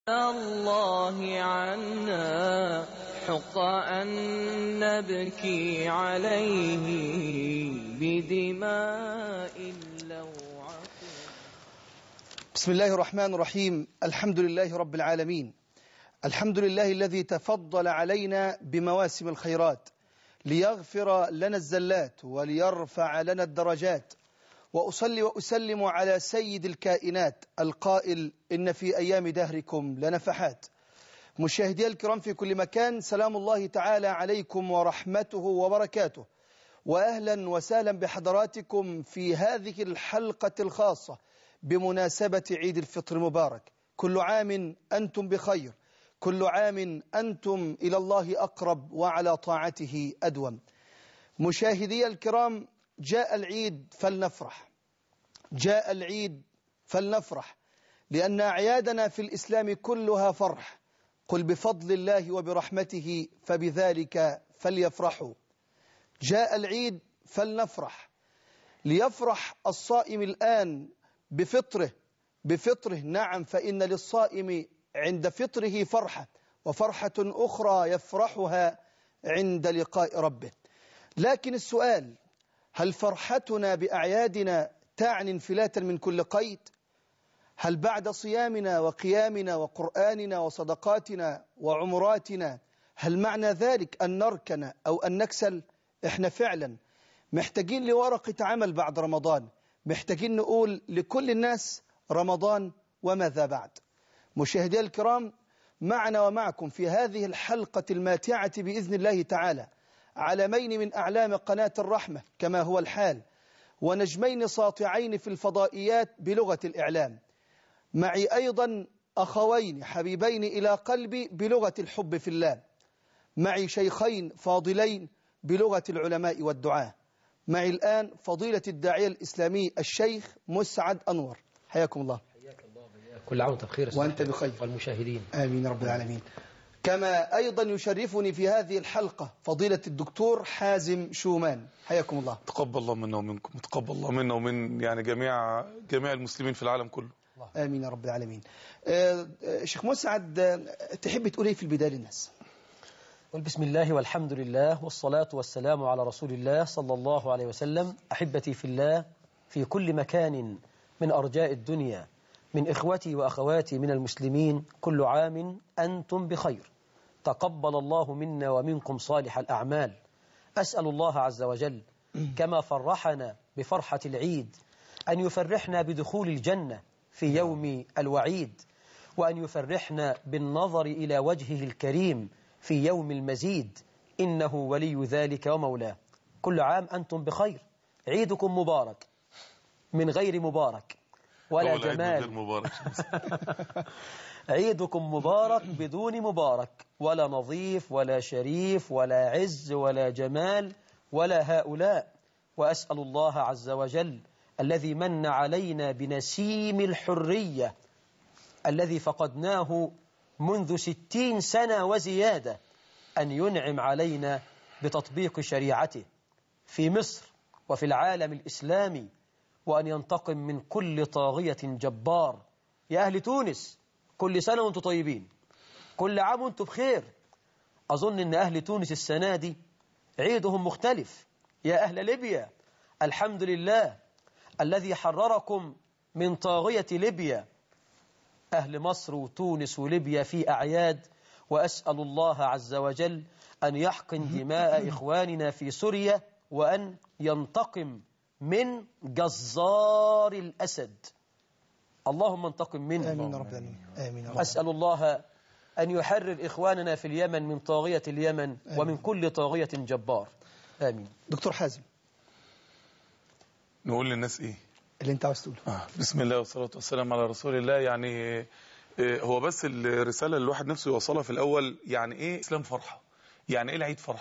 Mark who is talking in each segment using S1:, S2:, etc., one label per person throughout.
S1: الله عنا حق أن نبكي عليه بدماء اللوعة
S2: بسم الله الرحمن الرحيم الحمد لله رب العالمين الحمد لله الذي تفضل علينا بمواسم الخيرات ليغفر لنا الزلات وليرفع لنا الدرجات وأصلي وأسلم على سيد الكائنات القائل إن في أيام دهركم لنفحات مشاهدي الكرام في كل مكان سلام الله تعالى عليكم ورحمته وبركاته وأهلا وسهلا بحضراتكم في هذه الحلقة الخاصة بمناسبة عيد الفطر المبارك كل عام أنتم بخير كل عام أنتم إلى الله أقرب وعلى طاعته أدوم مشاهدي الكرام جاء العيد فلنفرح جاء العيد فلنفرح لأن أعيادنا في الإسلام كلها فرح قل بفضل الله وبرحمته فبذلك فليفرحوا جاء العيد فلنفرح ليفرح الصائم الآن بفطره بفطره نعم فإن للصائم عند فطره فرحة وفرحة أخرى يفرحها عند لقاء ربه لكن السؤال هل فرحتنا بأعيادنا تعني انفلاتا من كل قيد هل بعد صيامنا وقيامنا وقرآننا وصدقاتنا وعمراتنا هل معنى ذلك أن نركن أو أن نكسل إحنا فعلا محتاجين لورقة عمل بعد رمضان محتاجين نقول لكل الناس رمضان وماذا بعد مشاهدي الكرام معنا ومعكم في هذه الحلقة الماتعة بإذن الله تعالى علمين من أعلام قناة الرحمة كما هو الحال ونجمين ساطعين في الفضائيات بلغة الإعلام معي أيضا أخوين حبيبين إلى قلبي بلغة الحب في الله معي شيخين فاضلين بلغة العلماء والدعاة معي الآن فضيلة الداعية الإسلامي الشيخ مسعد أنور حياكم الله
S3: حياك الله كل عام وانت بخير
S2: وأنت بخير
S3: والمشاهدين
S2: آمين رب العالمين كما أيضا يشرفني في هذه الحلقة فضيلة الدكتور حازم شومان حياكم الله
S4: تقبل الله منا ومنكم وتقبل الله منا ومن يعني جميع جميع المسلمين في العالم كله
S2: آمين يا رب العالمين آه، آه، شيخ مسعد آه، تحب تقول ايه في البداية للناس
S3: قل بسم الله والحمد لله والصلاة والسلام على رسول الله صلى الله عليه وسلم أحبتي في الله في كل مكان من أرجاء الدنيا من إخوتي وأخواتي من المسلمين كل عام أنتم بخير تقبل الله منا ومنكم صالح الأعمال أسأل الله عز وجل كما فرحنا بفرحة العيد أن يفرحنا بدخول الجنة في يوم الوعيد وأن يفرحنا بالنظر إلى وجهه الكريم في يوم المزيد إنه ولي ذلك ومولاه كل عام أنتم بخير عيدكم مبارك من غير مبارك ولا
S4: هو العيد من غير
S3: جمال
S4: مبارك
S3: عيدكم مبارك بدون مبارك ولا نظيف ولا شريف ولا عز ولا جمال ولا هؤلاء وأسأل الله عز وجل الذي من علينا بنسيم الحرية الذي فقدناه منذ ستين سنة وزيادة أن ينعم علينا بتطبيق شريعته في مصر وفي العالم الإسلامي وأن ينتقم من كل طاغية جبار يا أهل تونس كل سنة وانتم طيبين كل عام وانتم بخير أظن أن أهل تونس السنة دي عيدهم مختلف يا أهل ليبيا الحمد لله الذي حرركم من طاغية ليبيا أهل مصر وتونس وليبيا في أعياد وأسأل الله عز وجل أن يحقن دماء إخواننا في سوريا وأن ينتقم من جزار الأسد اللهم انتقم منه
S2: آمين يا رب العالمين آمين يا رب
S3: أسأل الله أن يحرر إخواننا في اليمن من طاغية اليمن ومن كل طاغية جبار آمين
S2: دكتور حازم
S4: نقول للناس ايه
S2: اللي انت عاوز تقوله
S4: آه. بسم الله والصلاة والسلام على رسول الله يعني آه، هو بس الرسالة اللي الواحد نفسه يوصلها في الأول يعني ايه إسلام فرحة يعني ايه العيد فرحة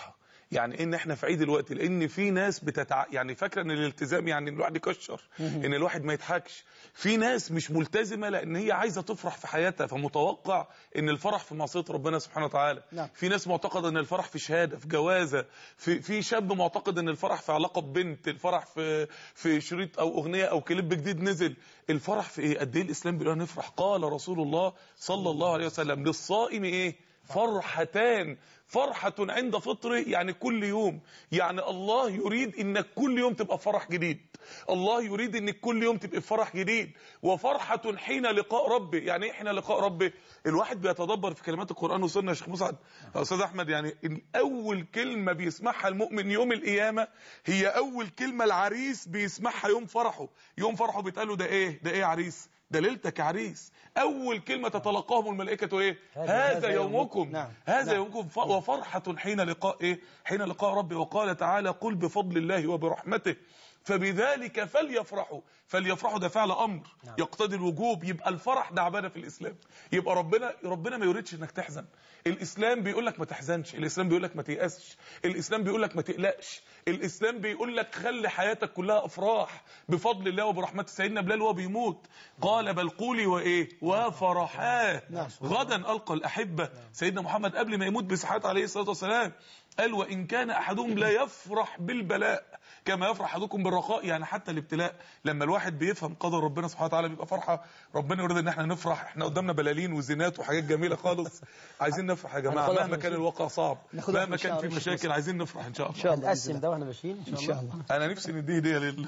S4: يعني ان احنا في عيد الوقت لان في ناس بتتع يعني فاكره ان الالتزام يعني ان الواحد يكشر ان الواحد ما يضحكش في ناس مش ملتزمه لان هي عايزه تفرح في حياتها فمتوقع ان الفرح في معصيه ربنا سبحانه وتعالى
S2: نعم.
S4: في ناس معتقده ان الفرح في شهاده في جوازه في في شاب معتقد ان الفرح في علاقه ببنت الفرح في في شريط او اغنيه او كليب جديد نزل الفرح في ايه قد ايه الاسلام بيقول لنا نفرح قال رسول الله صلى الله عليه وسلم للصائم ايه فرحتان فرحة عند فطره يعني كل يوم يعني الله يريد انك كل يوم تبقى في فرح جديد الله يريد انك كل يوم تبقى في فرح جديد وفرحة حين لقاء ربه يعني ايه حين لقاء ربه الواحد بيتدبر في كلمات القرآن والسنة يا شيخ مسعد يا استاذ احمد يعني إن اول كلمة بيسمعها المؤمن يوم القيامة هي اول كلمة العريس بيسمعها يوم فرحه يوم فرحه بيتقال له ده ايه ده ايه يا عريس ده ليلتك يا عريس اول كلمة تتلقاهم الملائكة ايه
S3: هذا-
S4: هذا
S3: هذا
S4: يومكم
S2: نعم.
S4: هذا
S2: نعم.
S4: يومكم ف- وفرحة حين لقاء ايه حين لقاء ربي وقال تعالى قل بفضل الله وبرحمته فبذلك فليفرحوا فليفرحوا ده فعل امر
S3: نعم.
S4: يقتضي الوجوب يبقى الفرح ده عباده في الاسلام يبقى ربنا ربنا ما يريدش انك تحزن الاسلام بيقول لك ما تحزنش الاسلام بيقول لك ما تيأسش الاسلام بيقول لك ما تقلقش الاسلام بيقول لك خلي حياتك كلها افراح بفضل الله وبرحمته سيدنا بلال وهو بيموت قال بل قولي وايه وفرحاه غدا القى الاحبه سيدنا محمد قبل ما يموت بصحته عليه الصلاه والسلام قال وان كان احدهم لا يفرح بالبلاء كما يفرح احدكم بالرخاء يعني حتى الابتلاء لما الواحد بيفهم قدر ربنا سبحانه وتعالى بيبقى فرحه ربنا يريد ان احنا نفرح احنا قدامنا بلالين وزينات وحاجات جميله خالص عايزين نفرح يا جماعه
S3: هناخدها
S4: مهما
S3: في
S4: كان
S3: المشي.
S4: الواقع صعب
S2: ناخدها
S4: مهما
S2: في
S4: كان
S2: المشي
S4: في
S2: يا شيخ
S4: مشاكل عايزين نفرح ان شاء الله
S2: ان شاء الله
S3: نقسم ده واحنا ماشيين ان
S2: ان
S3: شاء
S2: شاء
S3: الله
S2: الله
S4: انا نفسي نديه هديه لل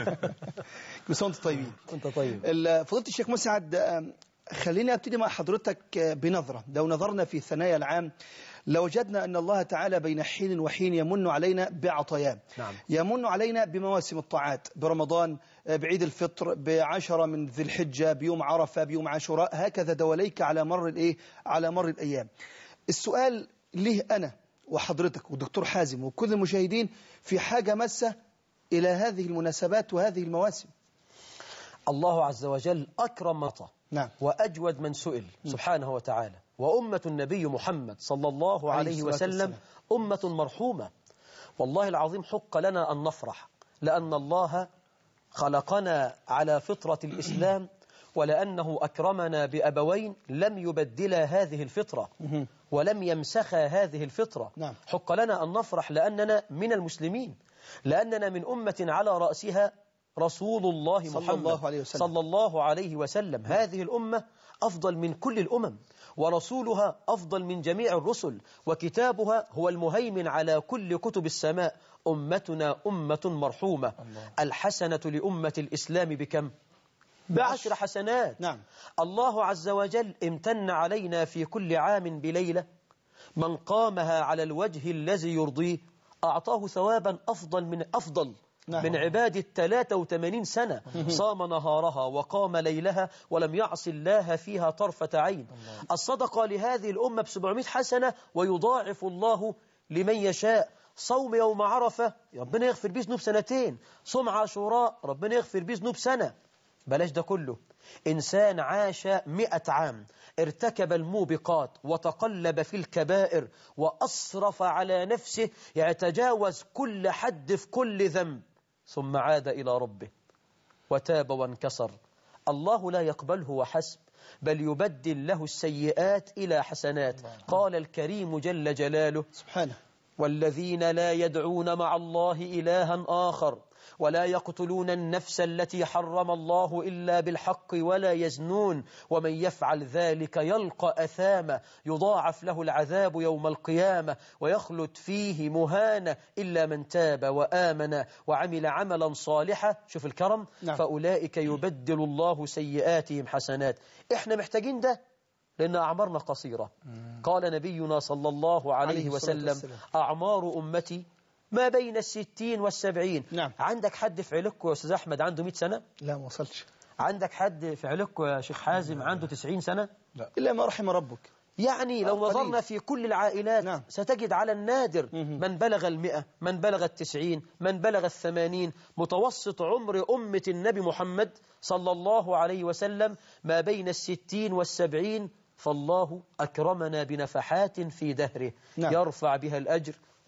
S2: كل سنه وانتم طيبين
S3: انت طيب
S2: ال- فضيله الشيخ مسعد آم، خليني ابتدي مع حضرتك آه، بنظره لو نظرنا في ثنايا العام لوجدنا ان الله تعالى بين حين وحين يمن علينا بعطاياه
S3: نعم.
S2: يمن علينا بمواسم الطاعات برمضان آه، بعيد الفطر بعشرة من ذي الحجة بيوم عرفة بيوم عاشوراء هكذا دواليك على مر الايه على مر الايام السؤال ليه انا وحضرتك والدكتور حازم وكل المشاهدين في حاجة مسة الى هذه المناسبات وهذه المواسم
S3: الله عز وجل أكرم من عطى
S2: نعم
S3: وأجود من سئل سبحانه وتعالى وأمة النبي محمد صلى الله
S2: عليه
S3: عليه
S2: الصلاة
S3: وسلم أمة مرحومة والله العظيم حق لنا أن نفرح لأن الله خلقنا على فطرة الإسلام ولأنه أكرمنا بأبوين لم يبدلا هذه الفطرة ولم يمسخا هذه الفطرة
S2: نعم.
S3: حق لنا أن نفرح لأننا من المسلمين لأننا من أمة على رأسها رسول الله
S2: صلى
S3: محمد
S2: الله عليه وسلم.
S3: صلى الله عليه وسلم هذه الأمة أفضل من كل الأمم ورسولها أفضل من جميع الرسل وكتابها هو المهيمن على كل كتب السماء أمتنا أمة مرحومة الحسنة لأمة الإسلام بكم؟ بعشر حسنات
S2: نعم.
S3: الله عز وجل امتن علينا في كل عام بليلة من قامها على الوجه الذي يرضيه أعطاه ثوابا أفضل من أفضل
S2: نعم.
S3: من عباد الثلاثة وثمانين سنة صام نهارها وقام ليلها ولم يعص الله فيها طرفة عين الصدقة لهذه الأمة بسبعمائة حسنة ويضاعف الله لمن يشاء صوم يوم عرفة ربنا يغفر به ذنوب سنتين صوم عاشوراء ربنا يغفر به ذنوب سنة بلاش ده كله إنسان عاش مئة عام ارتكب الموبقات وتقلب في الكبائر وأسرف على نفسه يتجاوز كل حد في كل ذنب ثم عاد إلى ربه وتاب وانكسر الله لا يقبله وحسب بل يبدل له السيئات إلى حسنات قال الكريم جل جلاله
S2: سبحانه
S3: والذين لا يدعون مع الله إلها آخر ولا يقتلون النفس التي حرم الله إلا بالحق ولا يزنون ومن يفعل ذلك يلقى أثاما يضاعف له العذاب يوم القيامة ويخلد فيه مهانة إلا من تاب وآمن وعمل عملا صالحا شوف الكرم
S2: نعم.
S3: فأولئك يبدل الله سيئاتهم حسنات إحنا محتاجين ده لأن أعمارنا قصيرة قال نبينا صلى الله عليه
S2: عليه الصلاة
S3: وسلم
S2: والسلام.
S3: أعمار أمتي ما بين الستين والسبعين
S2: نعم.
S3: عندك حد في عيلتكم يا أستاذ أحمد عنده 100 سنة
S2: لا ما وصلش
S3: عندك حد في عيلتكم يا شيخ حازم عنده 90 سنة
S2: إلا ما رحم ربك
S3: يعني لو
S2: قليل.
S3: نظرنا في كل العائلات
S2: نعم.
S3: ستجد على النادر من بلغ المئة من بلغ التسعين من بلغ الثمانين متوسط عمر أمة النبي محمد صلى الله عليه وسلم ما بين الستين والسبعين فالله أكرمنا بنفحات في دهره
S2: نعم.
S3: يرفع بها الأجر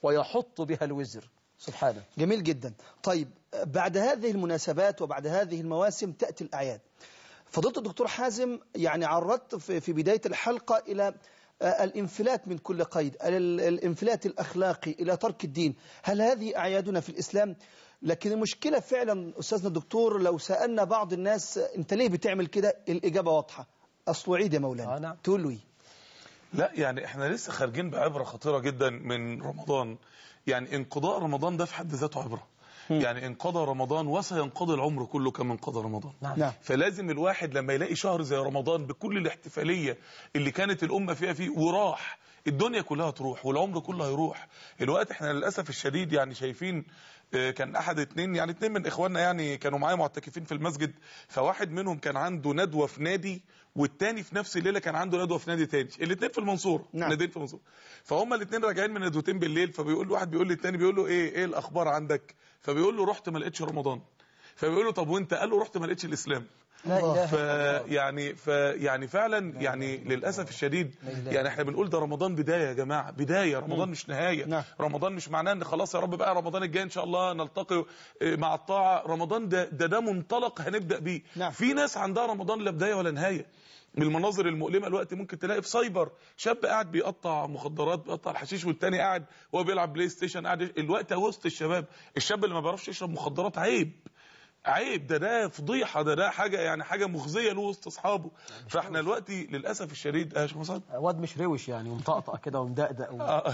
S3: ويحط بها الوزر سبحانه
S2: جميل جدا طيب بعد هذه المناسبات وبعد هذه المواسم تأتي الأعياد فضلت الدكتور حازم يعني عرضت في في بداية الحلقة إلى آه، الانفلات من كل قيد ال- الانفلات الأخلاقي إلى ترك الدين هل هذه أعيادنا في الإسلام لكن المشكلة فعلا أستاذنا الدكتور لو سألنا بعض الناس أنت ليه بتعمل كده الإجابة واضحة أصله عيد يا مولانا
S3: آه، نعم.
S2: تقول له إيه
S4: لا يعني احنا لسه خارجين بعبرة خطيرة جدا من رمضان يعني انقضاء رمضان ده في حد ذاته عبرة يعني انقضى رمضان وسينقضي العمر كله كما انقضى رمضان
S3: نعم.
S2: نعم
S4: فلازم الواحد لما يلاقي شهر زي رمضان بكل الاحتفالية اللي كانت الأمة فيها فيه وراح الدنيا كلها تروح والعمر كله هيروح الوقت احنا للأسف الشديد يعني شايفين آه، كان احد اتنين يعني اتنين من اخواننا يعني كانوا معايا معتكفين في المسجد فواحد منهم كان عنده ندوة في نادي والتاني في نفس الليله كان عنده ندوه في نادي تاني الاثنين في المنصوره
S2: نعم.
S4: ناديين في المنصوره فهم الاثنين راجعين من ندوتين بالليل فبيقول له واحد بيقول للتاني بيقول له ايه ايه الاخبار عندك فبيقول له رحت ما لقيتش رمضان فبيقول له طب وانت قال له رحت ما لقيتش الاسلام
S3: لا إله
S4: ف يعني ف يعني فعلا يعني للاسف الشديد يعني احنا بنقول ده رمضان بدايه يا جماعه بدايه رمضان مش نهايه
S2: نعم.
S4: رمضان مش معناه ان خلاص يا رب بقى رمضان الجاي ان شاء الله نلتقي آه، مع الطاعه رمضان ده ده, ده منطلق هنبدا بيه
S2: نعم.
S4: في ناس عندها رمضان لا بدايه ولا نهايه من المناظر المؤلمه الوقت ممكن تلاقي في سايبر شاب قاعد بيقطع مخدرات بيقطع الحشيش والتاني قاعد وهو بيلعب بلاي ستيشن قاعد الوقت وسط الشباب الشاب اللي ما بيعرفش يشرب مخدرات عيب عيب ده ده فضيحه ده ده حاجه يعني حاجه مخزيه له وسط اصحابه فاحنا دلوقتي للاسف الشديد اه يا شيخ مصعب
S3: واد مش روش يعني ومطقطق كده ومدقدق و...
S4: آه.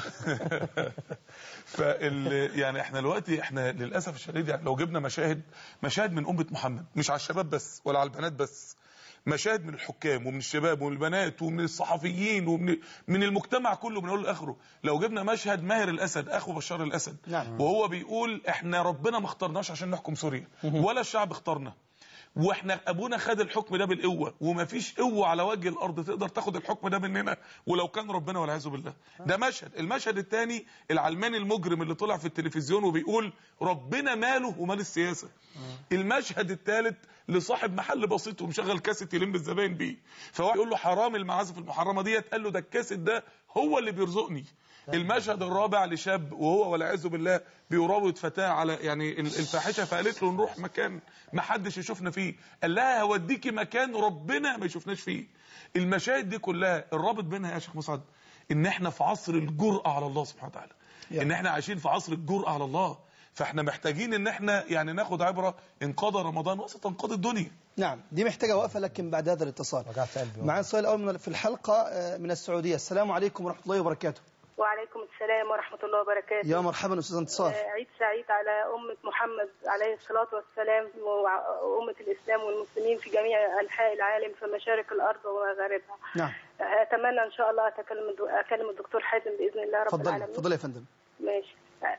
S4: فال يعني احنا دلوقتي احنا للاسف الشديد يعني لو جبنا مشاهد مشاهد من امه محمد مش على الشباب بس ولا على البنات بس مشاهد من الحكام ومن الشباب ومن البنات ومن الصحفيين ومن من المجتمع كله من اوله لاخره لو جبنا مشهد ماهر الاسد اخو بشار الاسد
S2: نعم.
S4: وهو بيقول احنا ربنا ما اخترناش عشان نحكم سوريا ولا الشعب اختارنا واحنا ابونا خد الحكم ده بالقوه ومفيش قوه على وجه الارض تقدر تاخد الحكم ده مننا ولو كان ربنا والعياذ بالله ده مشهد المشهد الثاني العلماني المجرم اللي طلع في التلفزيون وبيقول ربنا ماله ومال السياسه المشهد الثالث لصاحب محل بسيط ومشغل كاسيت يلم الزباين بيه فهو يقول له حرام المعازف المحرمه ديت قال له ده الكاسيت ده هو اللي بيرزقني المشهد الرابع لشاب وهو والعياذ بالله بيراود فتاه على يعني ال- الفاحشه فقالت له نروح مكان ما حدش يشوفنا فيه قال لها هوديكي مكان ربنا ما يشوفناش فيه المشاهد دي كلها الرابط بينها يا شيخ مسعد ان احنا في عصر الجرأة على الله سبحانه وتعالى
S2: يا.
S4: ان احنا عايشين في عصر الجرأة على الله فاحنا محتاجين ان احنا يعني ناخد عبره انقضى رمضان وستنقضي الدنيا
S2: نعم دي محتاجة وقفة لكن بعد هذا الاتصال
S3: وجعت قلبي والله.
S2: معنا السؤال الأول من- في الحلقة آه، من السعودية السلام عليكم ورحمة الله وبركاته
S5: وعليكم السلام ورحمة الله وبركاته
S2: يا مرحبا أستاذ انتصار
S5: آه، عيد سعيد على أمة محمد عليه الصلاة والسلام وأمة الإسلام والمسلمين في جميع أنحاء العالم في مشارق الأرض ومغاربها
S2: نعم
S5: آه، أتمنى إن شاء الله أتكلم الدو- أكلم الدكتور حازم بإذن الله رب
S2: تفضلي
S5: العالمين
S2: تفضلي يا فندم
S5: ماشي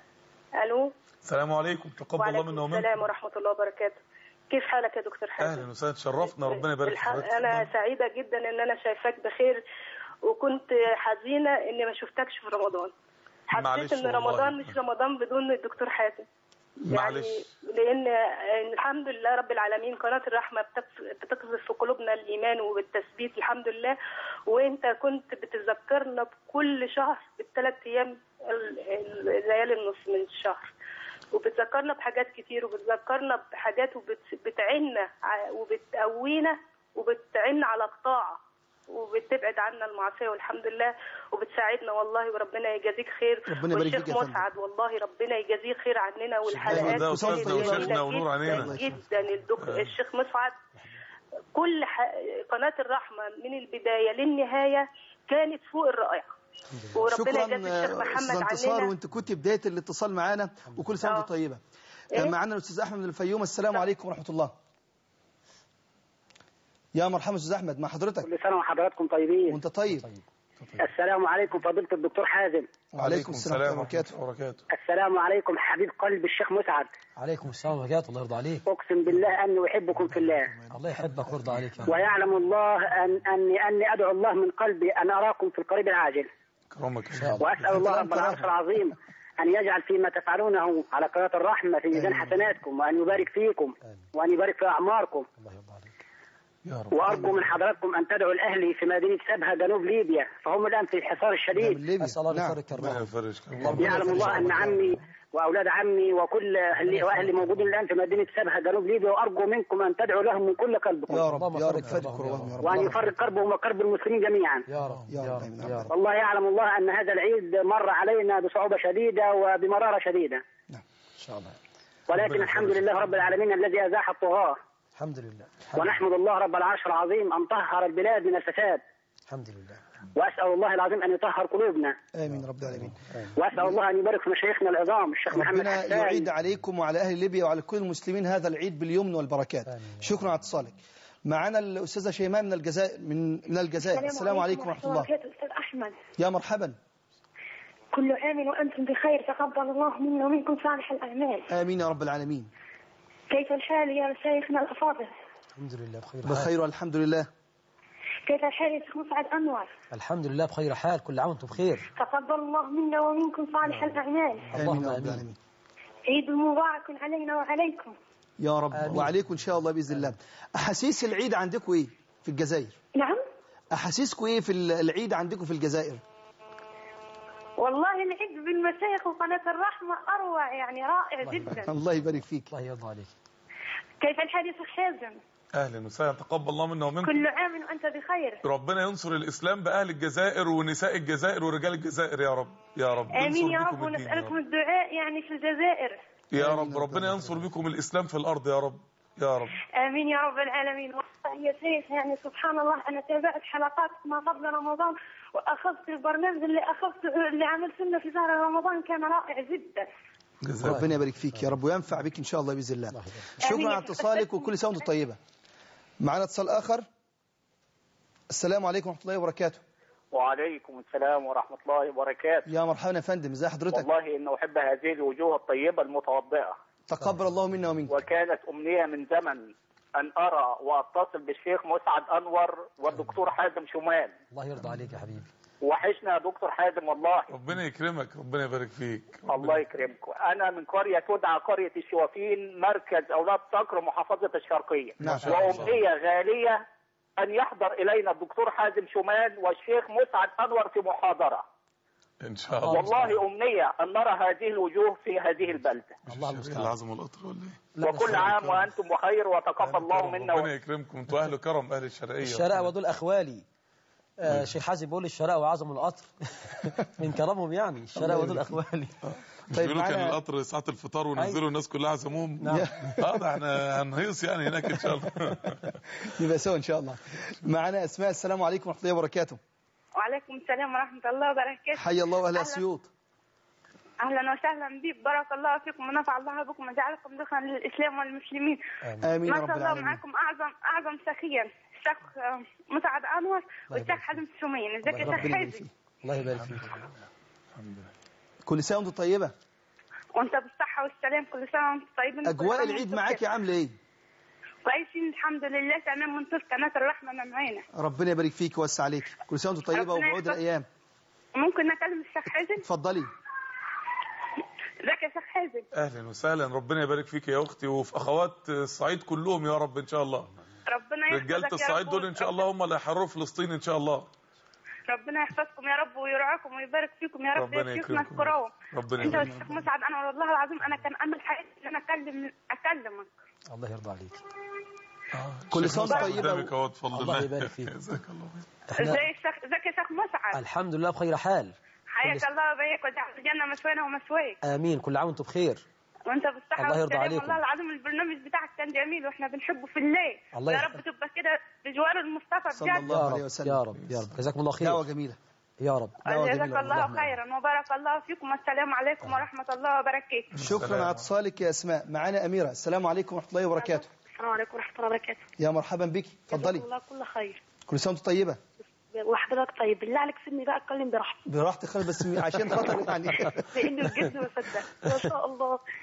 S5: آه، ألو
S4: السلام عليكم تقبل الله منا
S5: وعليكم السلام
S4: ومنكم
S5: ورحمة الله وبركاته كيف حالك يا دكتور حازم؟
S4: اهلا وسهلا تشرفنا ربنا يبارك في
S5: الح-
S4: حضرتك
S5: انا
S4: اتفضل.
S5: سعيده جدا ان انا شايفاك بخير وكنت حزينه اني ما شفتكش في رمضان
S4: معلش
S5: حسيت ان
S4: والله.
S5: رمضان مش رمضان بدون الدكتور حازم
S4: معلش.
S5: يعني لان الحمد لله رب العالمين قناه الرحمه بتقف- بتقذف في قلوبنا الايمان والتثبيت الحمد لله وانت كنت بتذكرنا بكل شهر بالثلاث ايام ال- ال- الليالي النص من الشهر وبتذكرنا بحاجات كتير وبتذكرنا بحاجات وبتعنا وبتقوينا وبتعنا على الطاعة وبتبعد عنا المعصية والحمد لله وبتساعدنا والله وربنا يجازيك خير
S2: ربنا يبارك فيك
S5: والشيخ
S2: يا فندم.
S5: مسعد والله ربنا يجازيه خير عننا والحلقات
S4: ده
S2: كل سنة
S4: أستاذنا
S2: وأنت طيب.
S4: وشيخنا ونور علينا.
S5: جدا, جدا الدك... الشيخ مسعد كل ح... قناة الرحمة من البداية للنهاية كانت فوق الرائعة وربنا
S2: شكرا
S5: يجازي الشيخ
S2: آه،
S5: محمد
S2: أستاذ انتصار
S5: عننا
S2: وأنت كنت بداية الاتصال معنا وكل سنة وأنت
S5: آه.
S2: طيبة
S5: إيه؟
S2: آه، معنا الأستاذ أحمد من الفيوم السلام عليكم ورحمة الله يا مرحبا أستاذ أحمد مع حضرتك
S6: كل سنة وحضراتكم طيبين
S2: وأنت طيب
S6: السلام عليكم فضيلة الدكتور حازم
S2: وعليكم السلام ورحمة الله وبركاته
S4: وبركاته
S6: السلام عليكم حبيب قلب الشيخ مسعد
S3: عليكم السلام وبركاته الله يرضى عليك
S6: أقسم بالله أني أحبكم في الله
S3: الله يحبك ويرضى عليك يا رب.
S6: ويعلم الله أن أني أني أدعو الله من قلبي أن أراكم في القريب العاجل
S4: كرمك
S3: إن شاء الله.
S6: وأسأل الله رب العرش العظيم أن يجعل فيما تفعلونه على قناة الرحمة في ميزان حسناتكم وأن يبارك فيكم وأن يبارك في أعماركم
S3: الله يرضى عليك
S4: يا رب
S6: وارجو من حضراتكم ان تدعوا الاهلي في مدينه سبها جنوب ليبيا فهم الان في الحصار
S2: من
S6: الشديد
S2: ليبيا
S3: أسأل الله
S2: نعم
S3: يفرج
S4: ربنا
S3: كربهم
S4: يفرج كربهم.
S3: ربنا
S6: يعلم
S3: يفرج
S6: الله ان
S3: كربهم.
S6: عمي واولاد عمي وكل اهلي واهلي موجودين الان في مدينه سبها جنوب ليبيا وارجو منكم ان تدعوا لهم من كل قلبكم
S2: يا رب
S3: اللهم
S2: يا رب
S3: فرج
S2: فرج
S3: كربهم
S2: كربهم يا رب
S6: وان يفرق كربهم وكرب المسلمين جميعا
S3: يا رب
S2: يا
S3: يا
S2: رب،
S3: رب
S2: آمين.
S3: يا رب
S6: والله يعلم الله ان هذا العيد مر علينا بصعوبه شديده وبمراره شديده
S3: إن شاء الله
S6: ولكن الحمد لله رب العالمين الذي ازاح الطغاه
S3: الحمد لله الحمد-
S6: ونحمد الله رب العرش العظيم ان طهر البلاد من الفساد
S3: الحمد لله
S6: واسال الله العظيم ان يطهر قلوبنا
S2: امين رب العالمين
S6: واسال الله ان يبارك في مشايخنا العظام الشيخ محمد
S2: ربنا
S6: حسان
S2: يعيد عليكم وعلى اهل ليبيا وعلى كل المسلمين هذا العيد باليمن والبركات شكرا على اتصالك معنا الاستاذه شيماء من الجزائر من من الجزائر السلام عليكم ورحمه الله
S7: وبركاته أستاذ أحمد
S2: يا مرحبا
S7: كل عام وأنتم بخير تقبل الله منا ومنكم صالح الأعمال
S2: امين يا رب العالمين
S7: كيف الحال يا مشايخنا الأفاضل
S3: الحمد لله بخير حال
S2: بخير والحمد لله
S7: كيف الحال يا شيخ مسعد أنور
S3: الحمد لله بخير حال كل عام وانتم بخير
S7: تقبل الله منا ومنكم صالح الأعمال
S2: امين
S3: اللهم
S2: يا رب
S3: امين
S2: العالمين
S7: عيد مبارك علينا وعليكم
S2: يا رب
S3: آمين.
S2: وعليكم ان شاء الله باذن الله احاسيس العيد عندكم ايه في الجزائر
S7: نعم
S2: احاسيسكم ايه في العيد عندكم في الجزائر
S7: والله العيد بالمشايخ وقناة الرحمة أروع يعني رائع جدا
S2: الله يبارك فيك
S3: الله يرضى عليك
S7: كيف الحال يا شيخ حازم
S4: اهلا وسهلا تقبل الله منا ومنكم
S7: كل عام وأنت بخير
S4: ربنا ينصر الاسلام باهل الجزائر ونساء الجزائر ورجال الجزائر يا رب يا رب
S7: آمين
S4: ينصر
S7: يا
S4: بكم
S7: رب
S4: الدين يا
S7: ونسألكم
S4: رب.
S7: الدعاء يعني في الجزائر
S4: يا رب ربنا ينصر بكم الاسلام في الارض يا رب يا رب
S7: آمين يا رب العالمين والله يا شيخ يعني سبحان الله أنا تابعت حلقات ما قبل رمضان وأخذت البرنامج اللي أخذت اللي عملته في شهر رمضان كان رائع جدا
S4: جزاك
S2: ربنا يبارك فيك يا رب وينفع بك ان شاء الله باذن الله شكرا
S7: آمين.
S2: على اتصالك وكل سنه وانت طيبه معنا اتصال اخر السلام عليكم ورحمه الله وبركاته
S8: وعليكم السلام ورحمة الله وبركاته
S2: يا مرحبا يا فندم ازي حضرتك
S8: والله إن أحب هذه الوجوه الطيبة المتوضئة
S2: تقبل الله منا ومنك
S8: وكانت أمنية من زمن أن أرى وأتصل بالشيخ مسعد أنور والدكتور حازم شمال
S3: الله يرضى عليك يا حبيبي
S8: وحشنا يا دكتور حازم والله
S4: ربنا يكرمك ربنا يبارك فيك
S8: الله يكرمكم أنا من قرية تدعى قرية الشوافين مركز أولاد صقر محافظة الشرقية
S2: نعم.
S8: وأمنية غالية أن يحضر إلينا الدكتور حازم شمال والشيخ مسعد أنور في محاضرة
S4: ان شاء الله
S8: والله أمنية أن نرى هذه الوجوه في هذه البلدة
S3: الله
S4: الشرقية
S3: المستعان
S4: العظم والقطر ولا ايه
S3: لا،
S8: وكل
S3: بس-
S8: عام وأنتم بخير وتقبل الله
S4: كرم.
S8: منا
S4: ربنا يكرمكم انتوا اهل كرم اهل الشرقيه
S3: الشراء ودول أخوالي آه شيخ حازم بيقول الشراء وعظم القطر من كرمهم يعني الشراء ودول أخوالي
S2: طيب
S4: طيب كان
S2: معنا
S4: القطر ساعة الفطار ونزلوا الناس كلها عزموهم
S3: نعم.
S4: اه ده احنا هنهيص يعني هناك ان شاء الله
S2: نبقى سوا ان شاء الله معنا اسماء السلام عليكم ورحمه الله وبركاته
S7: وعليكم السلام ورحمة الله وبركاته
S2: حي الله اهل
S7: أهلا.
S2: اسيوط
S7: أهلا وسهلا بك بارك الله فيكم ونفع الله بكم وجعلكم دخلا للإسلام والمسلمين
S2: امين يا
S7: ما
S2: رب
S7: شاء الله
S2: العالمين
S7: معكم أعظم أعظم سخيا الشيخ آه، مسعد أنور والشيخ حازم السمين ازيك يا
S2: ربنا
S7: شيخ
S2: يبارك
S7: حازم
S2: فيك
S3: الله يبارك فيك
S2: كل سنه وانت طيبه
S7: وأنت بالصحة والسلام كل سنة وأنتم طيبين
S2: اجواء
S7: وكل عام
S2: العيد
S7: وأنتم
S2: معاك
S7: بخير.
S2: عامله ايه
S7: كويسين الحمد لله تمام وانتم في قناة الرحمة معانا
S2: ربنا يبارك فيك ويوسع عليك كل سنه وانت طيبه
S7: ربنا
S2: وبعود
S7: يحفظك.
S2: الايام
S7: ممكن نكلم الشيخ حازم
S2: اتفضلي
S7: ازيك يا شيخ حازم
S4: اهلا وسهلا ربنا يبارك فيك يا اختي وفي اخوات الصعيد كلهم يا رب ان شاء الله
S7: ربنا يحفظك
S4: رجاله
S7: يا
S4: الصعيد
S7: رب
S4: دول ان شاء الله هم اللي هيحرروا فلسطين ان شاء الله
S7: ربنا يحفظكم يا رب ويرعاكم ويبارك فيكم يا رب
S4: ربنا
S7: يا شيخنا
S4: يكرمكم.
S7: الكرام
S4: ربنا
S7: انت
S4: يبارك
S7: والشيخ مسعد انا والله العظيم انا كان امل حياتي ان انا اكلم اكلمك
S3: الله يرضى عليك
S2: كل
S4: شيخ
S2: سنة
S4: مسعد
S2: طيبة
S4: قدامك اهو اتفضل
S3: الله يبارك فيك.
S4: جزاك الله خير
S3: احنا
S7: ازاي الشيخ ازيك يا شيخ مسعد
S3: الحمد لله بخير حال
S7: حياك الله وبيك وجعل الجنه مسوانا ومسواك
S3: آمين كل عام وانتم بخير
S7: وانت بالصحه
S3: الله يرضى
S7: والسلام
S3: عليكم.
S7: والله العظيم البرنامج بتاعك كان جميل واحنا بنحبه في الله
S3: الله
S7: يا
S3: يحفظك.
S7: رب تبقى كده بجوار المصطفى
S2: صلى
S7: بجد
S2: الله
S3: يا
S2: عليه
S3: رب
S2: وسلم.
S3: يا رب يا رب جزاكم الله
S2: دعوه
S3: خير
S2: جميله
S3: يا رب
S2: دعوة
S7: جزاك
S2: جميلة
S7: الله
S2: والله.
S7: خيرا وبارك الله فيكم والسلام عليكم ورحمه الله وبركاته
S2: شكرا على اتصالك يا اسماء معانا اميره السلام عليكم ورحمه الله وبركاته
S7: السلام عليكم ورحمه الله وبركاته
S2: يا مرحبا بك اتفضلي
S7: جزاكم الله كل خير
S2: كل سنه وانت طيبه
S7: وحضرتك طيب بالله عليك سيبني بقى اتكلم براحتي
S2: براحتك خالص بس عشان خاطر يعني
S7: لانه بجد ما صدق ما شاء الله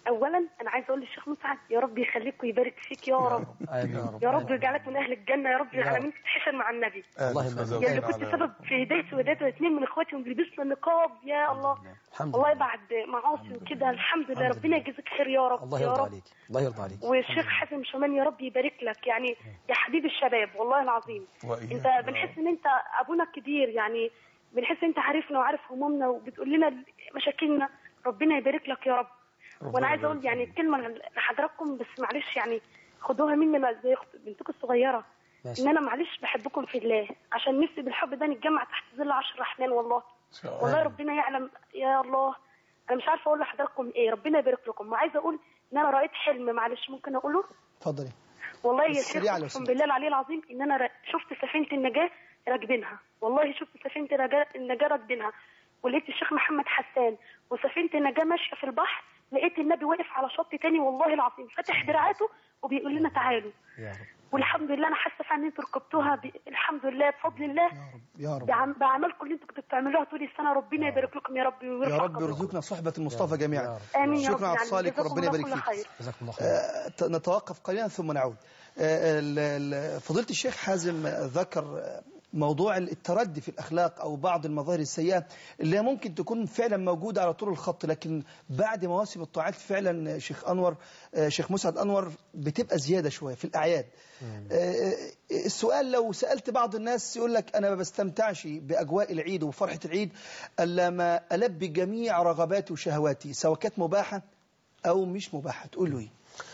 S7: اولا انا عايزه اقول للشيخ مسعد يا رب يخليك ويبارك فيك يا رب
S3: آمين يا رب
S7: يا رب يجعلك من اهل الجنه يا رب العالمين تتحشر مع النبي
S3: الله
S4: ألف
S3: يبارك.
S7: يا اللي
S4: مزاج
S7: كنت
S4: على-
S7: سبب في هدايه ودايه اثنين من اخواتي وبيلبسنا النقاب يا الله
S3: الحمد
S7: والله
S3: لله
S7: بعد معاصي وكده الحمد لله
S3: الحمد
S7: ربنا
S3: لله.
S7: يجزيك خير يا رب
S3: الله
S7: يا
S3: يرضى
S7: رب
S3: عليك الله يرضى عليك
S7: والشيخ حازم شومان يا رب يبارك لك يعني يا حبيب الشباب والله العظيم
S4: وإياك
S7: انت
S4: يا
S7: بنحس ان انت ابونا الكبير يعني بنحس انت عارفنا وعارف همومنا وبتقول لنا مشاكلنا ربنا يبارك لك يا رب وانا عايزه اقول يعني كلمه لحضراتكم بس معلش يعني خدوها مني ما- زي اخت بنتكم الصغيره
S3: ماشي.
S7: ان انا معلش بحبكم في الله عشان نفسي بالحب ده نتجمع تحت ظل عرش الرحمن والله
S4: إن شاء الله.
S7: والله ربنا يعلم يا الله انا مش عارفه اقول لحضراتكم ايه ربنا يبارك لكم وعايزه اقول ان انا رايت حلم معلش ممكن اقوله
S2: اتفضلي
S7: والله يا
S2: بس
S7: شيخ
S2: سريع لو
S7: اقسم
S2: سمحت.
S7: بالله العلي العظيم ان انا ر- شفت سفينه النجاه راكبينها والله شفت سفينه النجاه النجاه راكبينها ولقيت الشيخ محمد حسان وسفينه النجاه ماشيه في البحر لقيت النبي واقف على شط تاني والله العظيم فاتح دراعاته وبيقول لنا تعالوا
S3: يا رب
S7: والحمد لله انا حاسه فعلا ان انتوا ركبتوها ب... الحمد لله بفضل الله
S2: يا رب يا رب
S7: بعم- باعمالكم اللي انتوا كنتوا بتعملوها طول السنه ربنا يبارك لكم يا رب ويرفع
S2: يا رب
S7: قدركم.
S2: يرزقنا صحبة المصطفى جميعا
S7: امين يا رب
S2: شكرا على
S7: يعني
S2: اتصالك
S7: جزاكم
S2: وربنا
S7: الله
S2: يبارك
S7: كل
S2: فيك
S7: خير.
S3: جزاكم الله خير
S2: آه، ت- نتوقف قليلا ثم نعود آه، ال- ال- فضيلة الشيخ حازم آه، ذكر آه، موضوع التردي في الأخلاق أو بعض المظاهر السيئة اللي هي ممكن تكون فعلا موجودة على طول الخط لكن بعد مواسم الطاعات فعلا آه، شيخ أنور آه، شيخ مسعد أنور بتبقى زيادة شوية في الأعياد آه، السؤال لو سألت بعض الناس يقول لك أنا ما بستمتعش بأجواء العيد وفرحة العيد إلا ما ألبي جميع رغباتي وشهواتي سواء كانت مباحة أو مش مباحة تقول له إيه؟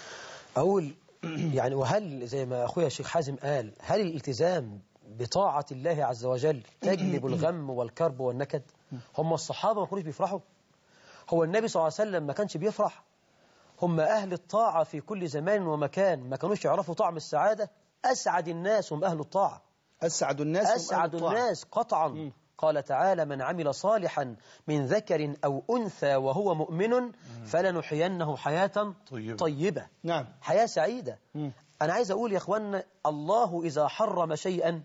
S3: أقول يعني وهل زي ما أخويا الشيخ حازم قال هل الالتزام بطاعة الله عز وجل تجلب الغم والكرب والنكد هم الصحابة ما كانوش بيفرحوا هو النبي صلى الله عليه وسلم ما كانش بيفرح هم أهل الطاعة في كل زمان ومكان ما كانوش يعرفوا طعم السعادة أسعد الناس هم أهل الطاعة
S2: أسعد الناس هم أهل
S3: أسعد
S2: الطاعة.
S3: الناس قطعا قال تعالى من عمل صالحا من ذكر أو أنثى وهو مؤمن فلنحيينه حياة
S4: طيبة.
S3: طيبة
S2: نعم
S3: حياة سعيدة
S2: مم.
S3: أنا عايز أقول يا أخوانا الله إذا حرم شيئا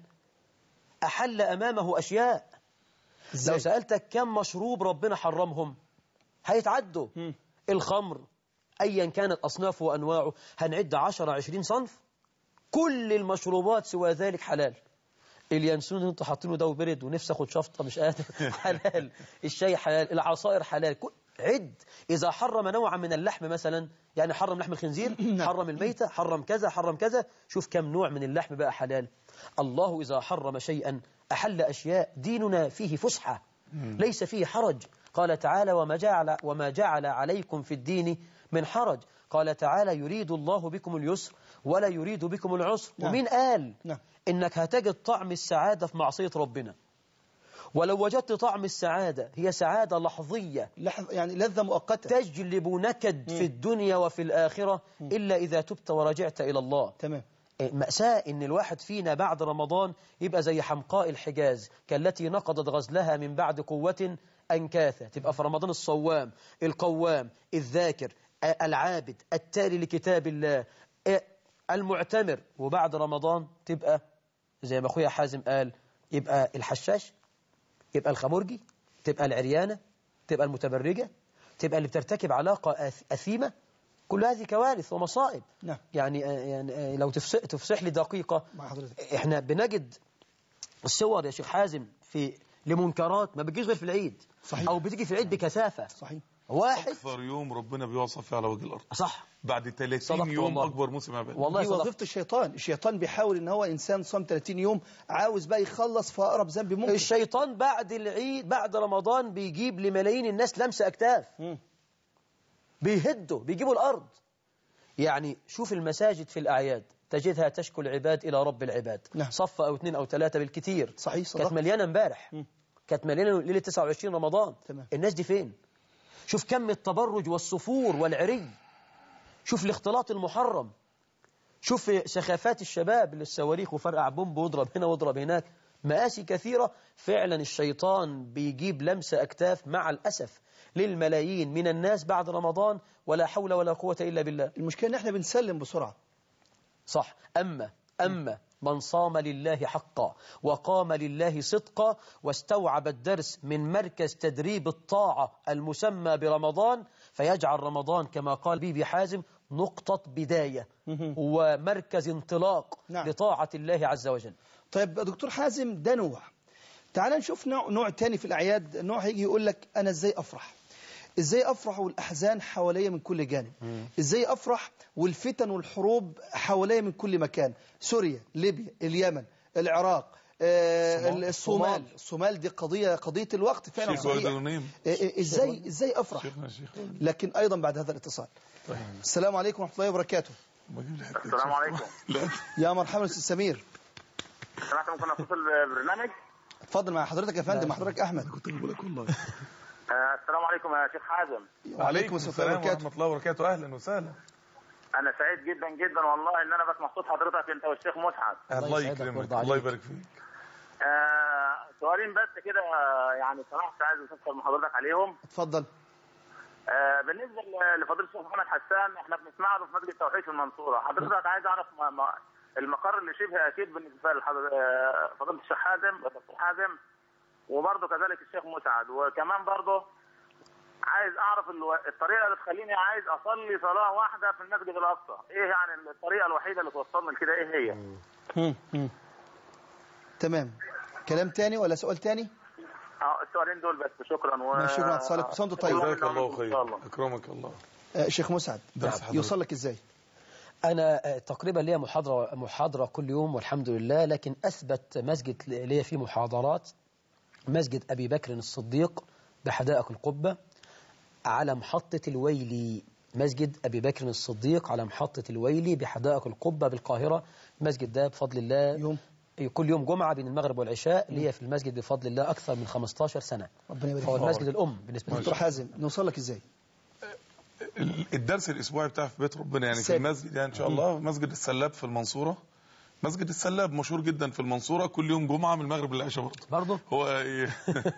S3: أحل أمامه أشياء لو
S2: إزاي؟
S3: سألتك كم مشروب ربنا حرمهم هيتعدوا
S2: مم.
S3: الخمر أيا كانت أصنافه وأنواعه هنعد 10 20 صنف كل المشروبات سوى ذلك حلال اليانسون اللي انتوا حاطينه ده وبرد ونفسي اخد شفطه مش قادر حلال الشاي حلال العصائر حلال كل- عد اذا حرم نوعا من اللحم مثلا يعني حرم لحم الخنزير حرم الميته حرم كذا حرم كذا شوف كم نوع من اللحم بقى حلال الله اذا حرم شيئا احل اشياء ديننا فيه فسحه ليس فيه حرج قال تعالى وما جعل وما جعل عليكم في الدين من حرج قال تعالى يريد الله بكم اليسر ولا يريد بكم العسر
S2: نعم.
S3: ومين قال
S2: نعم.
S3: إنك هتجد طعم السعادة في معصية ربنا ولو وجدت طعم السعادة هي سعادة لحظية
S2: لحظة يعني لذة مؤقتة
S3: تجلب نكد في الدنيا وفي الآخرة إلا إذا تبت ورجعت إلى الله
S2: تمام
S3: إيه، مأساة إن الواحد فينا بعد رمضان يبقى زي حمقاء الحجاز كالتي نقضت غزلها من بعد قوة أنكاثة تبقى في رمضان الصوام القوام الذاكر آه، العابد التالي لكتاب الله آه، المعتمر وبعد رمضان تبقى زي ما أخويا حازم قال يبقى الحشاش يبقى الخمرجي تبقى العريانة تبقى المتبرجة تبقى اللي بترتكب علاقة أث- أثيمة كل هذه كوارث ومصائب
S2: نعم.
S3: يعني آه، يعني آه، لو تفسح, تفسح لي دقيقة
S2: مع حضرتك
S3: احنا بنجد الصور يا شيخ حازم في لمنكرات ما بتجيش غير في العيد
S2: صحيح.
S3: او بتيجي في العيد بكثافة
S2: صحيح
S3: واحد
S4: اكثر يوم ربنا بيوصف فيه على وجه الارض
S3: صح
S4: بعد 30
S3: صدقت
S4: يوم
S3: والله.
S4: اكبر موسم عباده
S3: والله
S2: دي
S3: صدق
S2: وظيفة الشيطان الشيطان بيحاول ان هو انسان صام 30 يوم عاوز بقى يخلص في اقرب ذنب ممكن
S3: الشيطان بعد العيد بعد رمضان بيجيب لملايين الناس لمسة اكتاف
S2: مم.
S3: بيهدوا بيجيبوا الارض يعني شوف المساجد في الاعياد تجدها تشكو العباد الى رب العباد
S2: نعم.
S3: صف او اثنين او ثلاثة بالكثير
S2: صحيح
S3: كانت
S2: صدق
S3: مليانة امبارح
S2: مم.
S3: كانت مليانة ليلة 29 رمضان
S2: تمام.
S3: الناس دي فين شوف كم التبرج والصفور والعري شوف الاختلاط المحرم شوف سخافات الشباب اللي الصواريخ وفرقع بومب واضرب هنا واضرب هناك مآسي كثيرة فعلا الشيطان بيجيب لمسة أكتاف مع الأسف للملايين من الناس بعد رمضان ولا حول ولا قوة إلا بالله
S2: المشكلة ان احنا بنسلم بسرعة
S3: صح أما أما من صام لله حقا وقام لله صدقا واستوعب الدرس من مركز تدريب الطاعة المسمى برمضان فيجعل رمضان كما قال بيبي حازم نقطة بداية ومركز انطلاق
S2: نعم.
S3: لطاعة الله عز وجل
S2: طيب يا دكتور حازم ده نوع تعال نشوف نوع, نوع تاني في الأعياد نوع هيجي يقول لك أنا إزاي أفرح إزاي أفرح والأحزان حواليا من كل جانب إزاي أفرح والفتن والحروب حواليا من كل مكان سوريا ليبيا اليمن العراق آه، الصومال الصومال دي قضية قضية الوقت فعلا
S4: شيخ
S2: صحيح
S4: وائل الغنيم.
S2: آه، آه، إزاي إزاي أفرح
S4: شيخنا شيخ
S2: لكن أيضا بعد هذا الاتصال السلام عليكم ورحمة الله وبركاته
S4: بجيب لي حتة
S9: السلام عليكم
S4: لا
S2: يا مرحبا أستاذ سمير
S9: سمعت ممكن اتصل بالبرنامج
S2: اتفضل مع حضرتك يا فندم مع حضرتك أحمد
S4: كنت بقول لك والله
S9: آه السلام عليكم يا شيخ حازم
S2: وعليكم السلام ورحمة الله
S4: ورحمة الله وبركاته أهلا وسهلا
S9: انا سعيد جدا جدا والله ان انا بسمع صوت حضرتك انت والشيخ مسعد
S4: الله
S3: يسعدك
S4: يكرمك
S3: ويرضى
S4: الله
S3: عليك.
S4: يبارك فيك
S9: آه سؤالين بس كده آه، يعني سمحت عايز استفسر من حضرتك عليهم
S2: اتفضل
S9: آه بالنسبه ل- لفضيله الشيخ محمد حسان احنا بنسمع له في مسجد التوحيد في المنصوره حضرتك عايز اعرف ما ما المقر اللي شبه اكيد بالنسبه لفضيله الشيخ حازم الدكتور حازم وبرضه كذلك الشيخ مسعد وكمان برضه عايز اعرف الو- الطريقه اللي تخليني عايز اصلي صلاه واحده في المسجد الاقصى ايه يعني الطريقه الوحيده اللي توصلني لكده ايه هي
S2: مم. مم. تمام كلام تاني ولا سؤال تاني
S9: اه السؤالين دول بس شكرا و...
S2: ماشي، شكرا على اتصالك. وصمت طيب.
S4: جزاك الله
S9: إن
S4: خير
S9: شاء الله.
S4: أكرمك الله
S2: آه شيخ مسعد
S4: درس حضرتك.
S2: يوصل لك ازاي
S3: أنا آه، تقريبا ليا محاضرة محاضرة كل يوم والحمد لله لكن أثبت مسجد ليا فيه محاضرات مسجد أبي بكر الصديق بحدائق القبة على محطة الويلي مسجد أبي بكر الصديق على محطة الويلي بحدائق القبة بالقاهرة المسجد ده بفضل الله
S2: يوم
S3: كل يوم جمعة بين المغرب والعشاء ليا في المسجد بفضل الله أكثر من 15 سنة
S2: ربنا يبارك
S3: هو
S2: فيك
S3: المسجد الأم بالنسبة لي
S2: دكتور حازم نوصل لك ازاي
S4: ال- الدرس الاسبوعي بتاع في بيت ربنا يعني في
S2: ثابت.
S4: المسجد يعني ان شاء الله مسجد السلاب في المنصوره مسجد السلاب مشهور جدا في المنصوره كل يوم جمعه من المغرب للعشاء برضه
S3: برضه
S4: هو إيه؟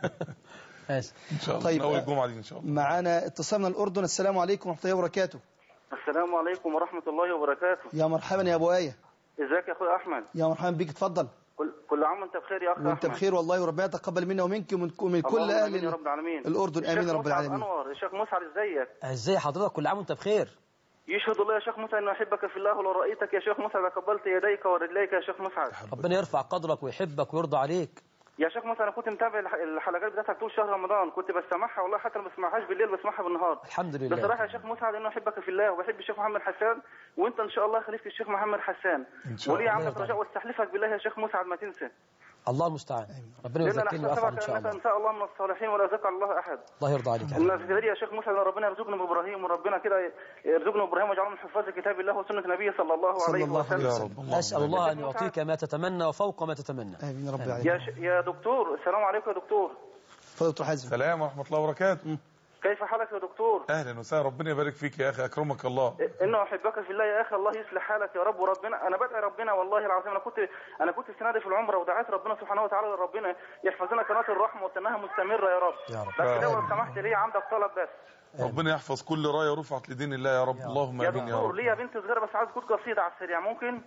S3: ماشي
S4: ان شاء الله
S2: طيب،
S4: من اول
S2: آه،
S4: الجمعه دي ان شاء الله
S2: معانا اتصال من الاردن السلام عليكم ورحمه الله وبركاته
S10: السلام عليكم ورحمة الله وبركاته
S2: يا مرحبا يا ابو ايه
S10: ازيك يا اخويا احمد
S2: يا مرحبا بيك اتفضل
S10: كل, كل عام وانت بخير يا اخ
S2: وانت
S10: احمد
S2: بخير والله وربنا يتقبل منا ومنك ومن ومن كل
S10: اللهم
S2: اهل
S10: آمين يا
S2: ال-
S10: رب العالمين
S2: الاردن امين
S10: الشيخ
S2: يا رب
S10: مسعد
S2: العالمين
S10: انور الشيخ مسعد ازيك
S3: ازاي حضرتك كل عام وانت بخير
S10: يشهد الله يا شيخ مسعد انه يحبك في الله ولو رايتك يا شيخ مسعد قبلت يديك ورجليك يا شيخ مسعد
S3: ربنا يرفع قدرك ويحبك ويرضى عليك
S10: يا شيخ مسعد انا كنت متابع الح- الحلقات بتاعتك طول شهر رمضان كنت بسمعها والله حتى ما بسمعهاش بالليل بسمعها بالنهار
S3: الحمد لله
S10: بصراحه يا شيخ مسعد انه احبك في الله وبحب الشيخ محمد حسان وانت ان شاء الله خليفه الشيخ محمد حسان
S4: إن شاء
S10: ولي
S4: الله.
S10: عندك رجاء واستحلفك بالله يا شيخ مسعد ما تنسى
S3: الله المستعان ربنا
S10: لان انا
S3: يزكيني ويفعل ان
S10: احتسبك
S3: شاء
S10: انك
S3: الله
S10: ان شاء الله من الصالحين ولا يزكى الله احد
S3: الله يرضى عليك يا حبيبي.
S10: الناس يا شيخ موسى إن ربنا يرزقنا بابراهيم وربنا كده يرزقنا بابراهيم ويجعلنا من حفاظ كتاب الله وسنه نبيه صلى الله
S2: صلى
S10: عليه
S2: الله عليه
S10: وسلم
S4: يا رب الله
S3: اسال الله ان يعطيك ما تتمنى وفوق ما تتمنى
S2: امين يا رب
S10: يا
S2: العالمين
S10: ش... يا دكتور السلام عليكم يا دكتور
S2: اتفضل يا دكتور حازم
S4: السلام ورحمه الله وبركاته
S10: كيف حالك يا دكتور
S4: اهلا وسهلا ربنا يبارك فيك يا اخي اكرمك الله
S10: انه احبك في الله يا اخي الله يصلح حالك يا رب وربنا انا بدعي ربنا والله العظيم انا كنت انا كنت السنه دي في العمره ودعيت ربنا سبحانه وتعالى ربنا يحفظ لنا قناه الرحمه وتنها مستمره يا رب
S3: يا رب.
S10: بس لو سمحت لي عندك طلب بس
S4: ربنا يحفظ كل رايه رفعت لدين الله يا رب اللهم
S10: يا
S4: امين يا
S10: دكتور
S4: رب
S10: ليا بنت صغيره بس عايز تكون قصيده على السريع ممكن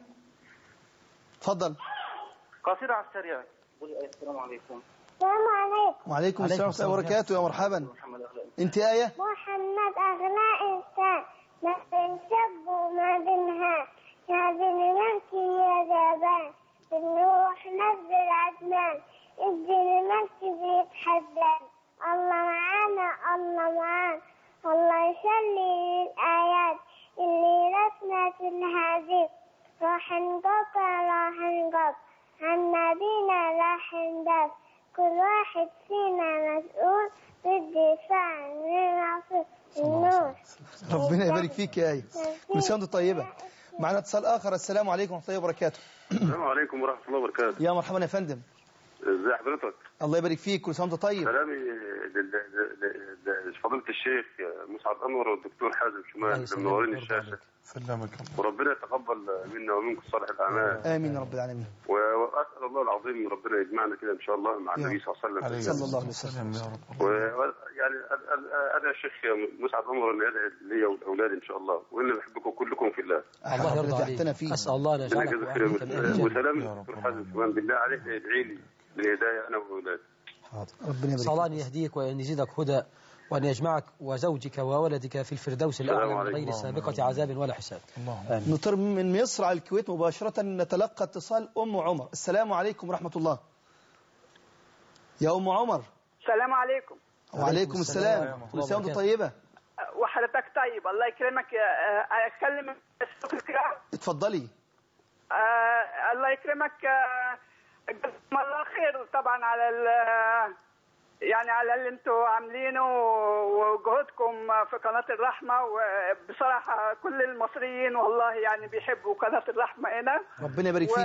S2: اتفضل
S10: قصيده على السريع قولي أي السلام عليكم
S7: السلام عليكم
S2: وعليكم السلام ورحمه الله وبركاته يا مرحبا
S10: محمد اهلا
S2: انت ايه
S7: محمد أغلى إنسان ما بين شاب وما بين هان هذه ملكي يا جبان بنروح نزل عدنان اديني ملكي بيتحدان الله معانا الله معانا الله يسلي الآيات اللي رسمت الهديد راح نقطع راح نقطع عن نبينا راح ندافع كل واحد فينا مسؤول بالدفاع عن العصر النور
S2: ربنا يبارك فيك يا ايه كل سنه وانت طيبه معنا اتصال اخر السلام عليكم ورحمه الله وبركاته
S11: السلام عليكم ورحمة الله وبركاته
S2: يا مرحبا يا فندم
S11: ازي حضرتك
S2: الله يبارك فيك كل سنه وانت طيب
S11: سلامي لل- لل- لل- لفضيلة الشيخ مسعد أنور والدكتور حازم
S3: الله
S11: شمال
S3: يسلمك
S11: منورين
S3: ويرضى
S11: الشاشة
S3: عليك.
S4: سلمك الله
S11: وربنا يتقبل منا ومنكم صالح الأعمال
S2: امين يا رب العالمين
S11: و- وأسأل الله العظيم ربنا يجمعنا كده إن شاء الله مع
S2: يا
S11: النبي صلى الله عليه
S4: عليه
S11: وسلم
S2: صلى الله عليه وسلم.
S4: يا رب
S11: و- يعني أد- أد- ادعي الشيخ مسعد انور ان يدعي لي والاولاد ان شاء الله واني بحبكم كلكم في الله
S3: الله يرضى
S2: ربنا تحتنا
S3: عليك
S2: فيه.
S3: أسأل الله أن
S11: ربنا
S3: يجعلك
S11: يجزاك خير
S3: وأهلك من أهل الجنة
S11: وسلام دكتور حازم سليمان بالله عليك ادعي لي بالهدايه انا واولادي
S2: ربنا
S3: أسأل الله
S2: يبارك
S3: أن
S2: فيك.
S3: يهديك وأن يزيدك هدى وأن يجمعك وزوجك وولدك في الفردوس الأعلى من
S11: عليكم.
S3: غير سابقة عذاب ولا حساب آمين
S2: نطر من مصر على الكويت مباشرة نتلقى اتصال أم عمر السلام عليكم ورحمة الله يا أم عمر
S12: السلام عليكم
S2: وعليكم
S3: السلام
S2: السلام
S3: ورحمة الله
S2: كل سنة وأنت
S3: وبركاته.
S2: طيبة
S12: وحضرتك طيب الله يكرمك آه، اتكلم السوق الكرام
S2: اتفضلي
S12: آه، الله يكرمك آه، جزاكم الله خير طبعا على ال يعني على اللي انتوا عاملينه وجهودكم في قناة الرحمة وبصراحة كل المصريين والله يعني بيحبوا قناة الرحمة هنا
S2: ربنا يبارك
S12: و
S2: فيك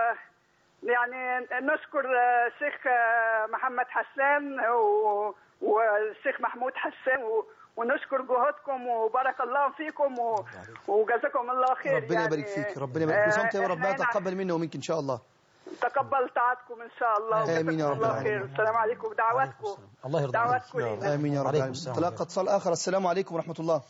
S12: يعني نشكر آه، الشيخ آه، محمد حسان و- والشيخ محمود حسان و- ونشكر جهودكم وبارك الله فيكم و- وجزاكم الله خير
S2: ربنا يبارك
S12: يعني
S2: فيك ربنا يبارك فيك
S12: آه،
S2: وانت يا ربنا
S12: إحنا هنا
S2: يتقبل منا ومنك إن شاء الله
S12: تقبل طاعتكم ان شاء الله
S2: آمين يا رب
S12: وجزاكم الله
S2: العالمين.
S12: خير السلام عليكم ودعواتكم
S3: الله يرضى عليك
S12: دعواتكم لينا
S2: آمين يا رب
S3: عليكم
S2: العالمين
S3: السلام
S2: تلقى اتصال آخر السلام عليكم ورحمة الله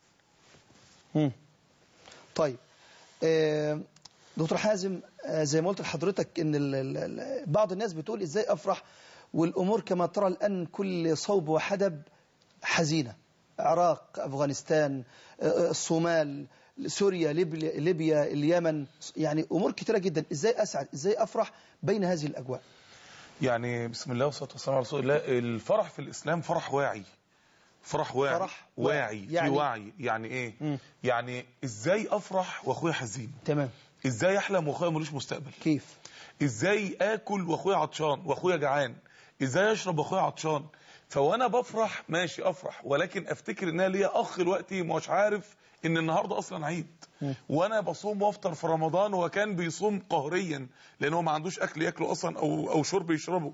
S2: مم. طيب آه، دكتور حازم آه، زي ما قلت لحضرتك ان ال- ال- ال- بعض الناس بتقول ازاي افرح والامور كما ترى الان كل صوب وحدب حزينه العراق افغانستان آه، الصومال سوريا ليبيا, ليبيا اليمن يعني امور كثيره جدا ازاي اسعد ازاي افرح بين هذه الاجواء
S4: يعني بسم الله والصلاه والسلام على رسول الله الفرح في الاسلام فرح واعي فرح واعي
S2: فرح
S4: واعي,
S2: واعي.
S4: يعني
S2: يعني-
S4: في وعي يعني ايه
S2: مم.
S4: يعني ازاي افرح واخويا حزين
S2: تمام
S4: ازاي احلم واخويا ملوش مستقبل
S2: كيف
S4: ازاي اكل واخويا عطشان واخويا جعان ازاي اشرب واخويا عطشان فوانا بفرح ماشي افرح ولكن افتكر ان انا ليا اخ دلوقتي مش عارف ان النهارده اصلا عيد وانا بصوم وافطر في رمضان وهو كان بيصوم قهريا لان هو ما عندوش اكل ياكله اصلا او او شرب يشربه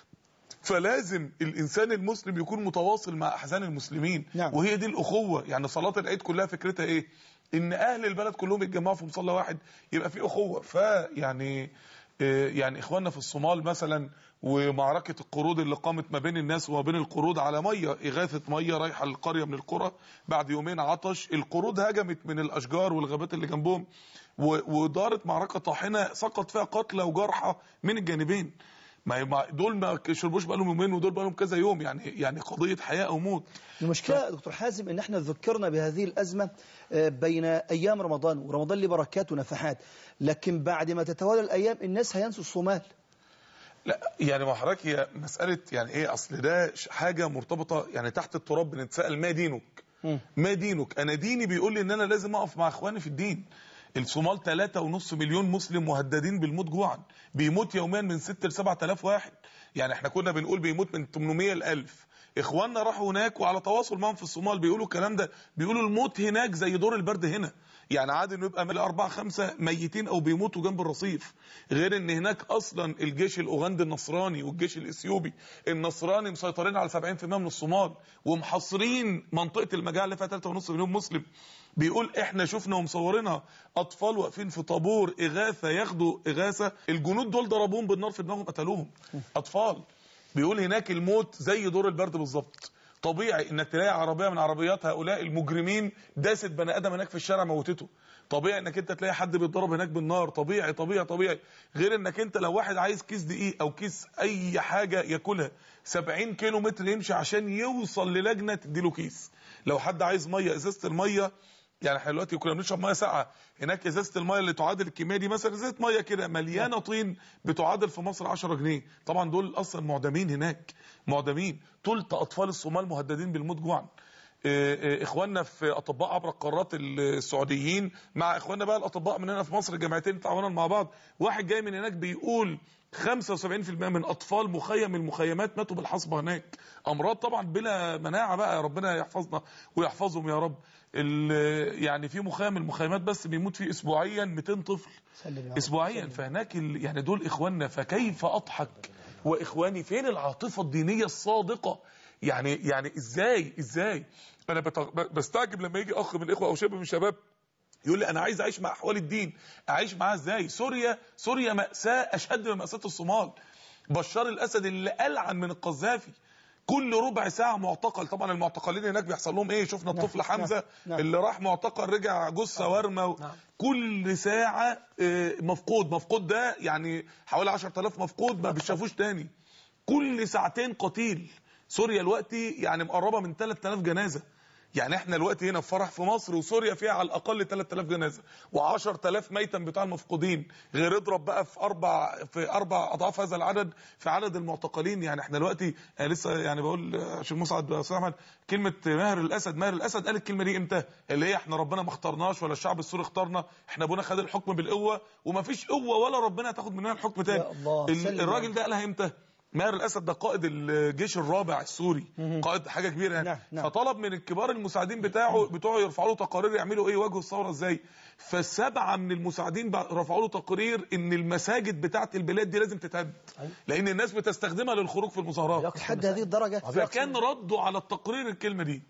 S4: فلازم الانسان المسلم يكون متواصل مع احزان المسلمين
S2: نعم.
S4: وهي دي الاخوه يعني صلاه العيد كلها فكرتها ايه ان اهل البلد كلهم يتجمعوا في مصلى واحد يبقى في اخوه فيعني آه، يعني اخواننا في الصومال مثلا ومعركه القرود اللي قامت ما بين الناس وما بين القرود على ميه اغاثه ميه رايحه للقريه من القرى بعد يومين عطش القرود هجمت من الاشجار والغابات اللي جنبهم و- ودارت معركه طاحنه سقط فيها قتلى وجرحى من الجانبين ما هي- ما دول ما شربوش بقالهم يومين ودول بقالهم كذا يوم يعني يعني قضيه حياه او موت
S2: المشكلة يا دكتور حازم ان احنا ذكرنا بهذه الأزمة آه، بين أيام رمضان ورمضان له بركات ونفحات لكن بعد ما تتوالى الأيام الناس هينسوا الصومال
S4: لا يعني ما حضرتك هي مساله يعني ايه اصل ده ش- حاجه مرتبطه يعني تحت التراب بنتسال ما دينك ما دينك انا ديني بيقول لي ان انا لازم اقف مع اخواني في الدين الصومال 3.5 مليون مسلم مهددين بالموت جوعا بيموت يوميا من 6 ل 7000 واحد يعني احنا كنا بنقول بيموت من 800 ل 1000 اخواننا راحوا هناك وعلى تواصل معاهم في الصومال بيقولوا الكلام ده بيقولوا الموت هناك زي دور البرد هنا يعني عادي انه يبقى من أربعة خمسة ميتين أو بيموتوا جنب الرصيف غير إن هناك أصلا الجيش الأوغندي النصراني والجيش الإثيوبي النصراني مسيطرين على 70% من الصومال ومحاصرين منطقة المجاعة اللي فيها 3.5 مليون مسلم بيقول احنا شفنا ومصورينها اطفال واقفين في طابور اغاثه ياخدوا اغاثه الجنود دول ضربوهم بالنار في دماغهم قتلوهم اطفال بيقول هناك الموت زي دور البرد بالظبط طبيعي انك تلاقي عربيه من عربيات هؤلاء المجرمين داست بني ادم هناك في الشارع موتته طبيعي انك انت تلاقي حد بيتضرب هناك بالنار طبيعي طبيعي طبيعي غير انك انت لو واحد عايز كيس دقيق او كيس اي حاجه ياكلها 70 كيلو متر يمشي عشان يوصل للجنه تديله كيس لو حد عايز ميه ازازه الميه يعني احنا دلوقتي كنا بنشرب ميه ساقعه هناك ازازه الميه اللي تعادل الكميه دي مثلا ازازه ميه كده مليانه طين بتعادل في مصر 10 جنيه طبعا دول اصلا معدمين هناك معدمين ثلث اطفال الصومال مهددين بالموت جوعا اه، اه، اخواننا في اطباء عبر القارات السعوديين مع اخواننا بقى الاطباء من هنا في مصر الجامعتين تعاونا مع بعض واحد جاي من هناك بيقول 75% من اطفال مخيم من المخيمات ماتوا بالحصبه هناك امراض طبعا بلا مناعه بقى ربنا يحفظنا ويحفظهم يا رب ال- يعني في مخيم من المخيمات بس بيموت فيه اسبوعيا 200 طفل
S2: سلم يا رب.
S4: اسبوعيا فهناك ال- يعني دول اخواننا فكيف اضحك واخواني فين العاطفه الدينيه الصادقه يعني يعني ازاي ازاي انا بت- بستعجب لما يجي اخ من الاخوه او شاب من الشباب يقول لي انا عايز اعيش مع احوال الدين اعيش معاها ازاي سوريا سوريا ماساه اشد من ماساه الصومال بشار الاسد اللي العن من القذافي كل ربع ساعه معتقل طبعا المعتقلين هناك بيحصل لهم ايه شفنا الطفل
S2: نعم،
S4: حمزه
S2: نعم.
S4: اللي راح معتقل رجع جثه ورمه و... كل ساعه آه، مفقود مفقود ده يعني حوالي 10000 مفقود ما بيشافوش تاني كل ساعتين قتيل سوريا دلوقتي يعني مقربه من 3000 جنازه يعني احنا دلوقتي هنا في فرح في مصر وسوريا فيها على الاقل 3000 جنازه و10000 ميتا بتاع المفقودين غير اضرب بقى في اربع في اربع اضعاف هذا العدد في عدد المعتقلين يعني احنا دلوقتي أنا لسه يعني بقول آه، شيخ مسعد يا استاذ احمد كلمه ماهر الاسد ماهر الاسد قال الكلمه دي امتى اللي هي احنا ربنا ما اخترناش ولا الشعب السوري اختارنا احنا ابونا خد الحكم بالقوه ومفيش قوه ولا ربنا هتاخد مننا الحكم تاني
S2: يا الله،
S4: ال-
S2: سلم
S4: الراجل ده قالها امتى ماهر الاسد ده قائد الجيش الرابع السوري قائد حاجه كبيره يعني
S2: نعم، نعم.
S4: فطلب من الكبار المساعدين بتاعه بتوعه يرفعوا له تقارير يعملوا ايه يواجهوا الثوره ازاي فسبعه من المساعدين بقى رفعوا له تقرير ان المساجد بتاعه البلاد دي لازم تتهد لان الناس بتستخدمها للخروج في المظاهرات
S2: لحد هذه الدرجة
S4: فكان ردوا على التقرير الكلمه دي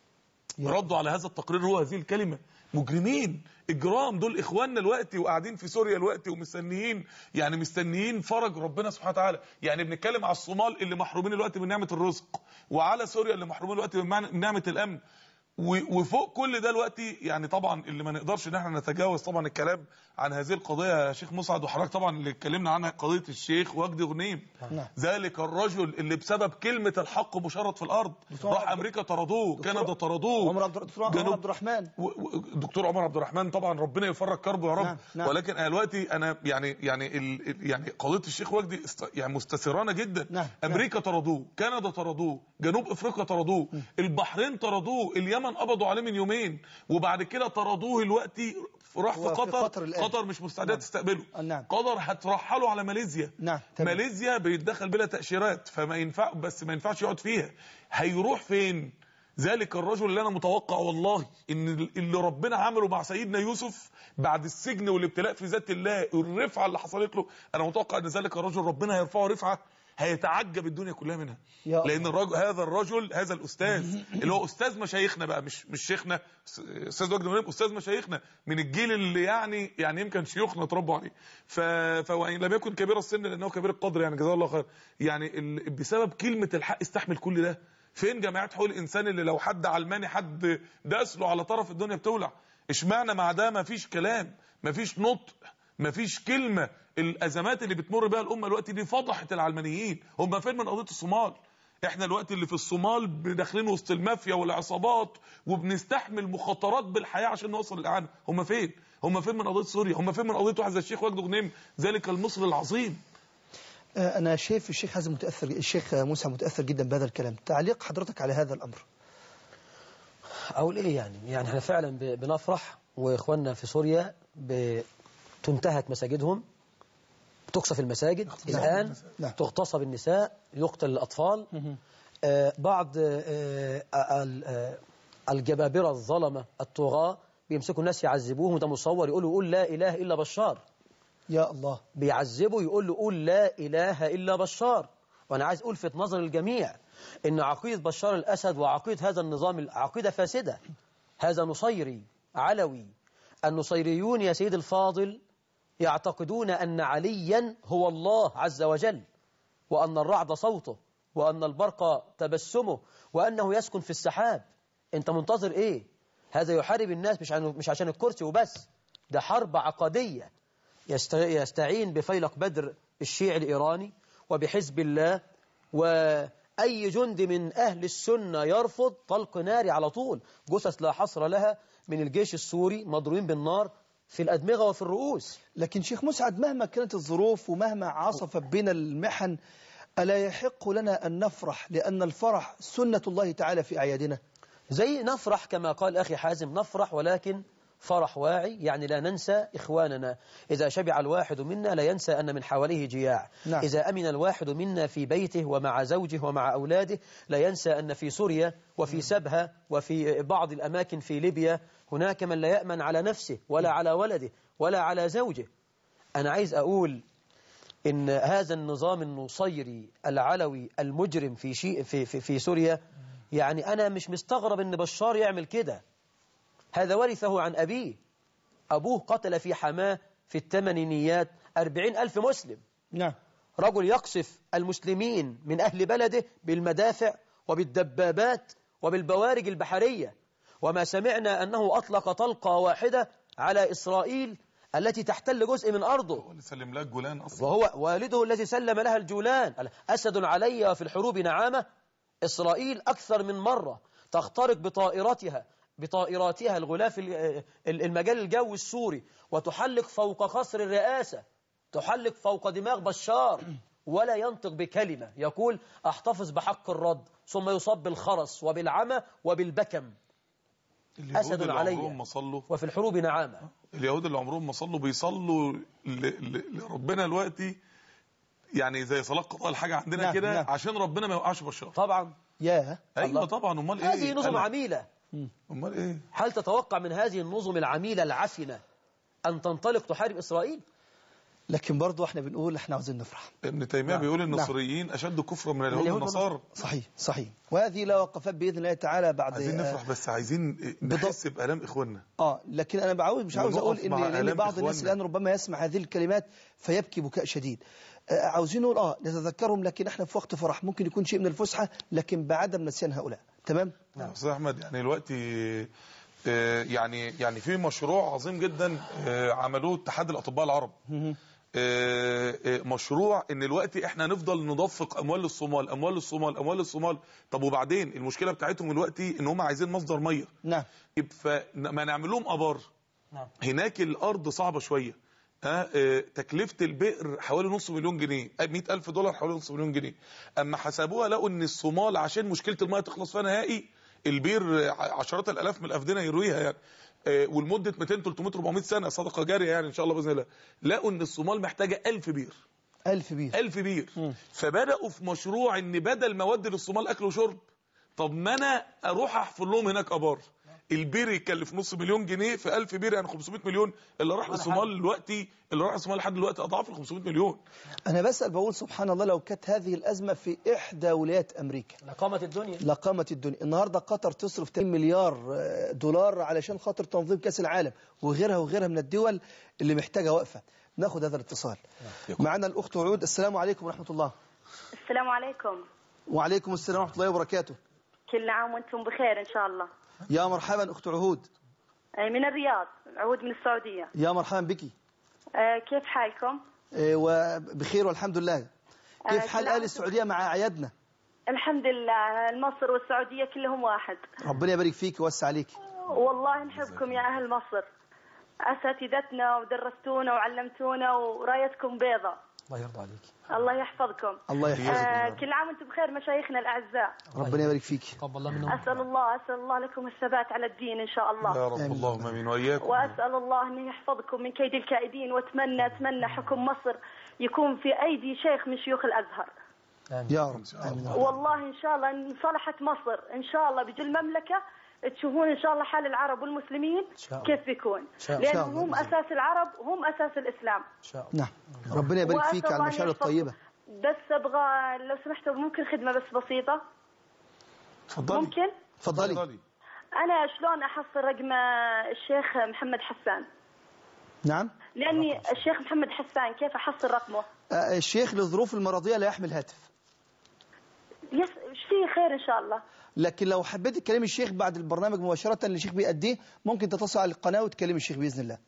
S4: ردوا على هذا التقرير هو هذه الكلمه مجرمين اجرام دول اخواننا دلوقتي وقاعدين في سوريا دلوقتي ومستنيين يعني مستنيين فرج ربنا سبحانه وتعالى يعني بنتكلم على الصومال اللي محرومين دلوقتي من نعمه الرزق وعلى سوريا اللي محرومين دلوقتي من معنى- من نعمه الامن و- وفوق كل ده دلوقتي يعني طبعا اللي ما نقدرش ان احنا نتجاوز طبعا الكلام عن هذه القضيه يا شيخ مسعد وحضرتك طبعا اللي اتكلمنا عنها قضيه الشيخ وجدي غنيم
S2: نعم.
S4: ذلك الرجل اللي بسبب كلمه الحق مشرد في الارض راح امريكا طردوه كندا طردوه
S2: عمر عبد دكتور عمر
S4: جنوب-
S2: عبد الرحمن
S4: و- و- دكتور عمر عبد الرحمن طبعا ربنا يفرج كربه يا رب
S2: نعم، نعم.
S4: ولكن انا دلوقتي انا يعني يعني ال ال- يعني قضيه الشيخ وجدي است يعني مستثيرانه جدا
S2: نعم،
S4: امريكا طردوه كندا طردوه جنوب افريقيا طردوه البحرين طردوه اليمن قبضوا عليه من يومين وبعد كده طردوه دلوقتي راح في
S2: هو في
S4: قطر
S2: قطر الآن.
S4: قطر مش مستعده
S2: نعم.
S4: تستقبله
S2: نعم.
S4: قطر هترحله على ماليزيا
S2: نعم، تمام.
S4: ماليزيا بيتدخل بلا تاشيرات فما ينفع بس ما ينفعش يقعد فيها هيروح فين ذلك الرجل اللي انا متوقع والله ان اللي ربنا عمله مع سيدنا يوسف بعد السجن والابتلاء في ذات الله الرفعه اللي حصلت له انا متوقع ان ذلك الرجل ربنا هيرفعه رفعه هيتعجب الدنيا كلها منها
S2: يا
S4: لان الرجل هذا الرجل هذا الاستاذ اللي هو استاذ مشايخنا بقى مش مش شيخنا استاذ وجدي غنيم استاذ مشايخنا من الجيل اللي يعني يعني يمكن شيوخنا اتربوا عليه ف فوان لم يكن كبير السن لانه كبير القدر يعني جزاه الله خير يعني ال... بسبب كلمه الحق استحمل كل ده فين جماعات حقوق الانسان اللي لو حد علماني حد داس له على طرف الدنيا بتولع اشمعنى مع ده مفيش كلام مفيش نطق مفيش كلمه الازمات اللي بتمر بها الامه دلوقتي دي فضحت العلمانيين هم فين من قضيه الصومال احنا دلوقتي اللي في الصومال داخلين وسط المافيا والعصابات وبنستحمل مخاطرات بالحياه عشان نوصل للاعانه هم فين هم فين من قضيه سوريا هم فين من قضيه واحد زي الشيخ وجدي غنيم ذلك المصري العظيم
S2: آه، أنا شايف الشيخ حازم متأثر الشيخ موسى متأثر جدا بهذا الكلام تعليق حضرتك على هذا الأمر
S3: أقول إيه يعني يعني احنا فعلا ب- بنفرح وإخواننا في سوريا بتنتهك مساجدهم تقصف المساجد الآن
S2: نعم.
S3: تغتصب النساء يقتل الأطفال آه، بعض آه، آه، ال- آه، الجبابرة الظلمة الطغاة بيمسكوا الناس يعذبوهم وده مصور يقولوا قول لا إله إلا بشار
S2: يا الله
S3: بيعذبه يقول له قول لا إله إلا بشار وأنا عايز ألفت نظر الجميع إن عقيدة بشار الأسد وعقيدة هذا النظام عقيدة فاسدة هذا نصيري علوي النصيريون يا سيد الفاضل يعتقدون أن عليا هو الله عز وجل وأن الرعد صوته وأن البرق تبسمه وأنه يسكن في السحاب أنت منتظر إيه هذا يحارب الناس مش, عن مش عشان الكرسي وبس ده حرب عقدية يست- يستعين بفيلق بدر الشيعي الإيراني وبحزب الله وأي جند من أهل السنة يرفض طلق ناري على طول جثث لا حصر لها من الجيش السوري مضروبين بالنار في الأدمغة وفي الرؤوس
S2: لكن شيخ مسعد مهما كانت الظروف ومهما عصفت بنا المحن ألا يحق لنا أن نفرح لأن الفرح سنة الله تعالى في أعيادنا
S3: زي نفرح كما قال أخي حازم نفرح ولكن فرح واعي يعني لا ننسى إخواننا إذا شبع الواحد منا لا ينسى أن من حواليه جياع
S2: نعم.
S3: إذا أمن الواحد منا في بيته ومع زوجه ومع أولاده لا ينسى أن في سوريا وفي سبها وفي بعض الأماكن في ليبيا هناك من لا يأمن على نفسه ولا على ولده ولا على زوجه أنا عايز أقول إن هذا النظام النصيري العلوي المجرم في شيء في, في, في سوريا يعني أنا مش مستغرب إن بشار يعمل كده هذا ورثه عن أبيه أبوه قتل في حماه في الثمانينيات أربعين ألف مسلم
S2: نعم
S3: رجل يقصف المسلمين من أهل بلده بالمدافع وبالدبابات وبالبوارج البحرية وما سمعنا أنه أطلق طلقة واحدة على إسرائيل التي تحتل جزء من أرضه
S4: سلم لها الجولان اصلا
S3: وهو والده الذي سلم لها الجولان أسد علي في الحروب نعامة إسرائيل أكثر من مرة تخترق بطائراتها بطائراتها الغلاف ال- ال- المجال الجوي السوري وتحلق فوق قصر الرئاسة تحلق فوق دماغ بشار ولا ينطق بكلمة يقول أحتفظ بحق الرد ثم يصاب بالخرس وبالعمى وبالبكم
S4: اليهود
S3: أسد
S4: اللي
S3: علي.
S4: عمرهم ما صلوا
S3: وفي الحروب نعامة
S4: اليهود اللي عمرهم ما صلوا بيصلوا ل- ل- لربنا دلوقتي يعني زي صلاه قضاء الحاجه عندنا
S2: نعم،
S4: كده
S2: نعم.
S4: عشان ربنا ما يوقعش بشار
S3: طبعا
S2: ياه
S4: ايوه
S3: الله.
S4: طبعا امال ايه
S3: هذه نظم
S4: أنا-
S3: عميلة
S4: امال ايه
S3: هل تتوقع من هذه النظم العميلة العفنة أن تنطلق تحارب إسرائيل؟
S2: لكن برضو احنا بنقول احنا عاوزين نفرح
S4: ابن تيميه
S2: نعم،
S4: بيقول
S2: نعم.
S4: النصريين اشد كفرا من اليهود
S2: اليهود
S4: والنصارى
S2: صحيح صحيح وهذه لا وقفت باذن الله تعالى بعد
S4: عايزين
S2: آه،
S4: نفرح بس عايزين نحس بالام اخواننا
S2: اه لكن انا بعاوز مش عاوز
S4: ونقف
S2: اقول ان
S4: مع
S2: لان
S4: آلام
S2: بعض الناس
S4: إخواننا.
S2: الان ربما يسمع هذه الكلمات فيبكي بكاء شديد آه عاوزين نقول اه نتذكرهم لكن احنا في وقت فرح ممكن يكون شيء من الفسحه لكن بعدم نسيان هؤلاء تمام
S4: نعم استاذ احمد يعني دلوقتي آه، يعني يعني في مشروع عظيم جدا آه، عملوه اتحاد الاطباء العرب آه، آه، مشروع ان دلوقتي احنا نفضل ندفق اموال الصومال اموال الصومال اموال الصومال طب وبعدين المشكله بتاعتهم دلوقتي ان هم عايزين مصدر ميه
S2: نعم
S4: فما نعمل لهم ابار
S3: نعم.
S4: هناك الارض صعبه شويه ها آه، تكلفه البئر حوالي نص مليون جنيه آه، 100 الف دولار حوالي نص مليون جنيه اما حسبوها لقوا ان الصومال عشان مشكله الميه تخلص فيها نهائي البير آه، عشرات الالاف من الافدنه يرويها يعني آه، ولمده 200 300 400 سنه صدقه جاريه يعني ان شاء الله باذن الله لقوا ان الصومال محتاجه 1000 بير
S2: ألف بير
S4: ألف بير فبدأوا في مشروع ان بدل ما اودي للصومال اكل وشرب طب ما انا اروح احفر لهم هناك ابار البير يكلف نص مليون جنيه في 1000 بير يعني 500 مليون اللي راح للصومال دلوقتي اللي راح للصومال لحد دلوقتي اضعاف ال 500 مليون
S2: انا بسال بقول سبحان الله لو كانت هذه الازمه في احدى ولايات امريكا
S3: لقامة الدنيا
S2: لقامت الدنيا النهارده قطر تصرف 2 مليار آه، دولار علشان خاطر تنظيم كاس العالم وغيرها وغيرها من الدول اللي محتاجه وقفه ناخد هذا الاتصال معنا الاخت عود السلام عليكم ورحمه الله
S13: السلام عليكم
S2: وعليكم السلام ورحمه الله وبركاته
S13: كل عام وانتم بخير ان شاء الله
S2: يا مرحبا اخت عهود
S13: آه، من الرياض عود من السعوديه
S2: يا مرحبا بك
S13: آه، كيف حالكم
S2: آه، وبخير والحمد لله كيف
S13: آه،
S2: حال
S13: كل عام
S2: اهل السعوديه مع اعيادنا
S13: الحمد لله مصر والسعوديه كلهم واحد
S2: ربنا يبارك فيك ويوسع عليك
S13: والله نحبكم يا اهل مصر اساتذتنا ودرستونا وعلمتونا ورايتكم بيضة
S3: الله يرضى عليك
S13: الله يحفظكم
S2: الله يحفظك
S13: آه، كل عام وانتم بخير مشايخنا الاعزاء
S2: ربنا يبارك فيك
S3: قبل الله منهم
S13: اسال الله اسال الله لكم الثبات على الدين ان شاء الله
S4: يا رب اللهم امين واياكم
S13: واسال الله ان يحفظكم من كيد الكائدين واتمنى اتمنى حكم مصر يكون في ايدي شيخ من شيوخ الازهر
S2: يا رب آمين.
S13: والله ان شاء الله ان صلحت مصر ان شاء الله بيجي المملكه تشوفون ان شاء الله حال العرب والمسلمين
S3: شاء الله.
S13: كيف بيكون
S3: شاء الله.
S13: لان هم اساس العرب وهم اساس الاسلام
S3: إن شاء الله
S2: نعم ربنا يبارك
S13: وأسأل
S2: فيك على
S13: الله أن
S2: المشاعر
S13: يحفظكم.
S2: الطيبه
S13: بس ابغى لو سمحتوا ممكن خدمه بس بسيطه
S4: اتفضلي
S13: ممكن
S2: تفضلي
S13: انا شلون احصل رقم الشيخ محمد حسان
S2: نعم
S13: لاني الشيخ محمد حسان كيف احصل رقمه
S2: آه، الشيخ لظروف المرضيه لا يحمل هاتف
S13: يس فيه خير ان شاء الله
S2: لكن لو حبيت تكلمي الشيخ بعد البرنامج مباشرة اللي الشيخ بيأديه ممكن تتصل على القناة وتكلمي الشيخ بإذن الله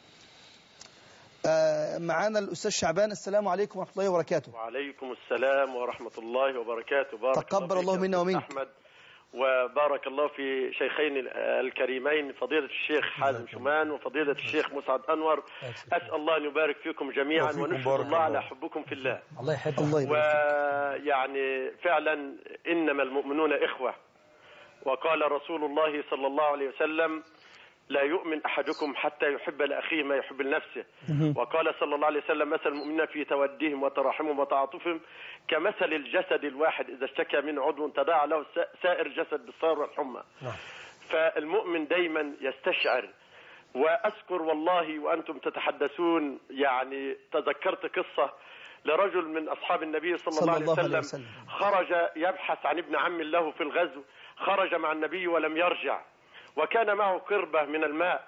S2: آه، معانا الأستاذ شعبان السلام عليكم ورحمة الله وبركاته
S14: وعليكم السلام ورحمة الله وبركاته بارك
S2: تقبل الله
S14: فيك
S2: منا
S14: يا
S2: ومنك.
S14: أحمد وبارك الله في شيخين الكريمين فضيلة الشيخ حازم شومان وفضيلة الشيخ مسعد أنور أسأل الله أن يبارك فيكم جميعا
S4: وفيكم
S14: ونشكر
S4: بارك
S14: الله على
S4: الله.
S14: حبكم في الله
S3: الله يحبك
S2: الله يبارك فيك.
S14: ويعني فعلا إنما المؤمنون إخوة وقال رسول الله صلى الله عليه وسلم لا يؤمن أحدكم حتى يحب لأخيه ما يحب لنفسه وقال صلى الله عليه وسلم مثل المؤمنين في توديهم وتراحمهم وتعاطفهم كمثل الجسد الواحد إذا اشتكى من عضو تداعى له سا- سائر الجسد بالصار والحمى فالمؤمن دايما يستشعر وأذكر والله وأنتم تتحدثون يعني تذكرت قصة لرجل من أصحاب النبي صلى,
S2: صلى
S14: الله عليه
S2: الله عليه
S14: وسلم
S2: وسلم.
S14: خرج يبحث عن ابن عم له في الغزو خرج مع النبي ولم يرجع وكان معه قربة من الماء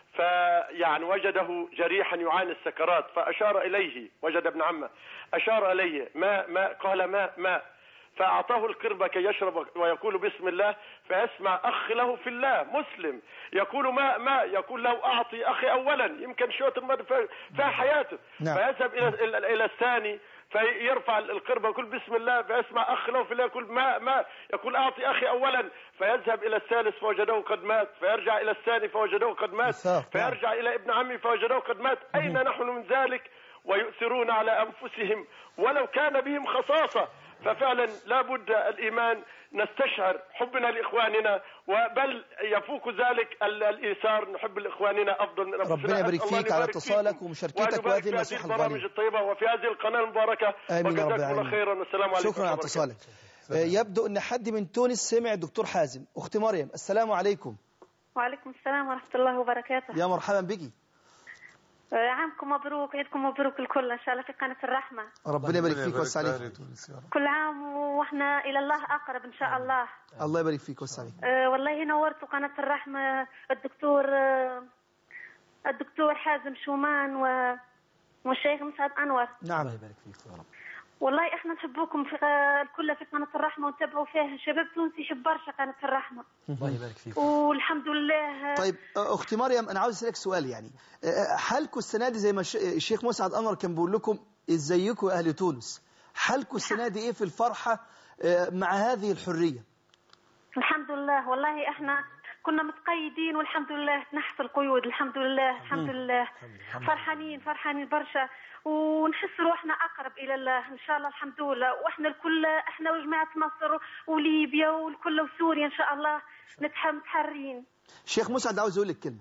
S14: فيعني وجده جريحا يعاني السكرات فأشار إليه وجد ابن عمه أشار إليه ما ما قال ما ما فأعطاه القربة كي يشرب ويقول بسم الله فيسمع أخ له في الله مسلم يقول ما ما يقول له أعطي أخي أولا يمكن شوية الماء في في حياته
S2: نعم.
S14: فيذهب إلى إلى إلى الثاني فيرفع القربة يقول بسم الله فيسمع أخ له في الله يقول ما ما يقول أعطي أخي أولا فيذهب إلى الثالث فوجده قد مات فيرجع إلى الثاني فوجده قد مات
S2: بالثاق، نعم.
S14: فيرجع إلى ابن عمي فوجده قد مات أين نحن من ذلك ويؤثرون على أنفسهم ولو كان بهم خصاصة ففعلا لا بد الإيمان نستشعر حبنا لإخواننا وبل يفوق ذلك ال- الإيثار نحب لإخواننا أفضل من أنفسنا
S2: ربنا يبارك
S14: أسأل الله
S2: فيك على
S14: يبارك
S2: اتصالك
S14: فيكم
S2: ومشاركتك
S14: وأن يبارك
S2: وهذه
S14: في
S2: النصيحة
S14: البرامج
S2: الغالية
S14: الطيبة وفي هذه القناة المباركة
S2: آمين يا رب
S14: وجزاكم الله
S2: العالمين.
S14: خيرا والسلام عليكم
S2: شكرا على
S14: ورحمة الله
S2: اتصالك آه، يبدو ان حد من تونس سمع الدكتور حازم اخت مريم السلام عليكم
S7: وعليكم السلام ورحمة الله وبركاته
S2: يا مرحبا بك
S7: آه، عامكم مبروك عيدكم مبروك الكل إن شاء الله في قناة الرحمة
S2: ربنا يبارك فيك ويوسع عليك
S7: كل عام وإحنا إلى الله أقرب إن شاء الله
S2: الله يبارك فيك ويوسع عليك
S7: آه، والله نورتوا قناة الرحمة الدكتور آه، الدكتور حازم شومان و والشيخ مسعد أنور
S2: نعم
S7: والله احنا نحبوكم في الكل في قناة الرحمة ونتابعوا فيها شباب تونسي يحب برشا قناة الرحمة
S3: الله يبارك فيك
S7: والحمد لله
S2: طيب آه، اختي مريم انا عاوز اسالك سؤال يعني آه، حالكم السنه دي زي ما الش- الشيخ مسعد انور كان بيقول لكم ازيكم يا اهل تونس حالكم السنه دي ايه في الفرحه آه، مع هذه الحريه
S7: الحمد لله والله احنا كنا متقيدين والحمد لله نحت القيود الحمد لله الحمد لله فرحانين فرحانين برشا ونحس روحنا اقرب الى الله ان شاء الله الحمد لله واحنا الكل احنا وجماعه مصر وليبيا والكل وسوريا ان شاء الله نتح- متحرين
S2: الشيخ مسعد عاوز يقول لك كلمه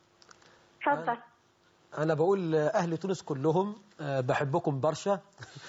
S7: تفضل
S3: أنا بقول أهل تونس كلهم آه، بحبكم برشا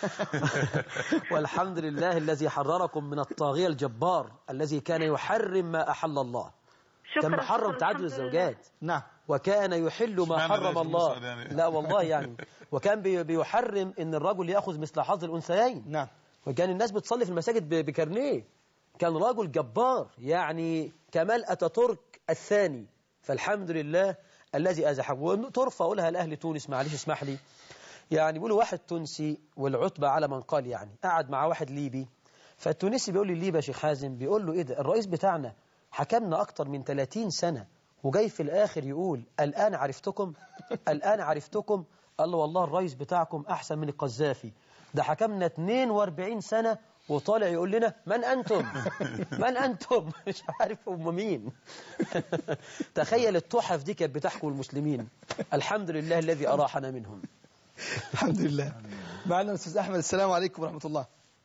S3: والحمد لله الذي حرركم من الطاغية الجبار الذي كان يحرم ما أحل الله
S7: شكرا
S3: كان محرم
S7: شكرا،
S3: تعدد
S7: الحمد لله.
S3: الزوجات
S2: نعم
S3: وكان يحل ما
S4: اشمعنى ده يا
S3: حرم
S4: شيخ
S3: الله
S4: مسعد يعني؟
S3: لا والله يعني وكان بي- بيحرم ان الرجل ياخذ مثل حظ الانثيين
S2: نعم
S3: وكان الناس بتصلي في المساجد ب- بكارنيه كان رجل جبار يعني كمال اتاتورك الثاني فالحمد لله الذي ازحه وترفع اقولها لاهل تونس معلش اسمح لي يعني بيقولوا واحد تونسي والعتبة على من قال يعني قعد مع واحد ليبي فالتونسي بيقول لي الليبي يا شيخ حازم بيقول له ايه ده الرئيس بتاعنا حكمنا اكتر من 30 سنة وجاي في الاخر يقول الان عرفتكم الان عرفتكم قال له والله الرئيس بتاعكم احسن من القذافي ده حكمنا 42 سنة وطالع يقول لنا من أنتم من أنتم مش عارف هم مين تخيل التحف دي كانت بتحكم المسلمين الحمد لله الذي أراحنا منهم
S2: الحمد لله معنا استاذ احمد السلام عليكم ورحمه الله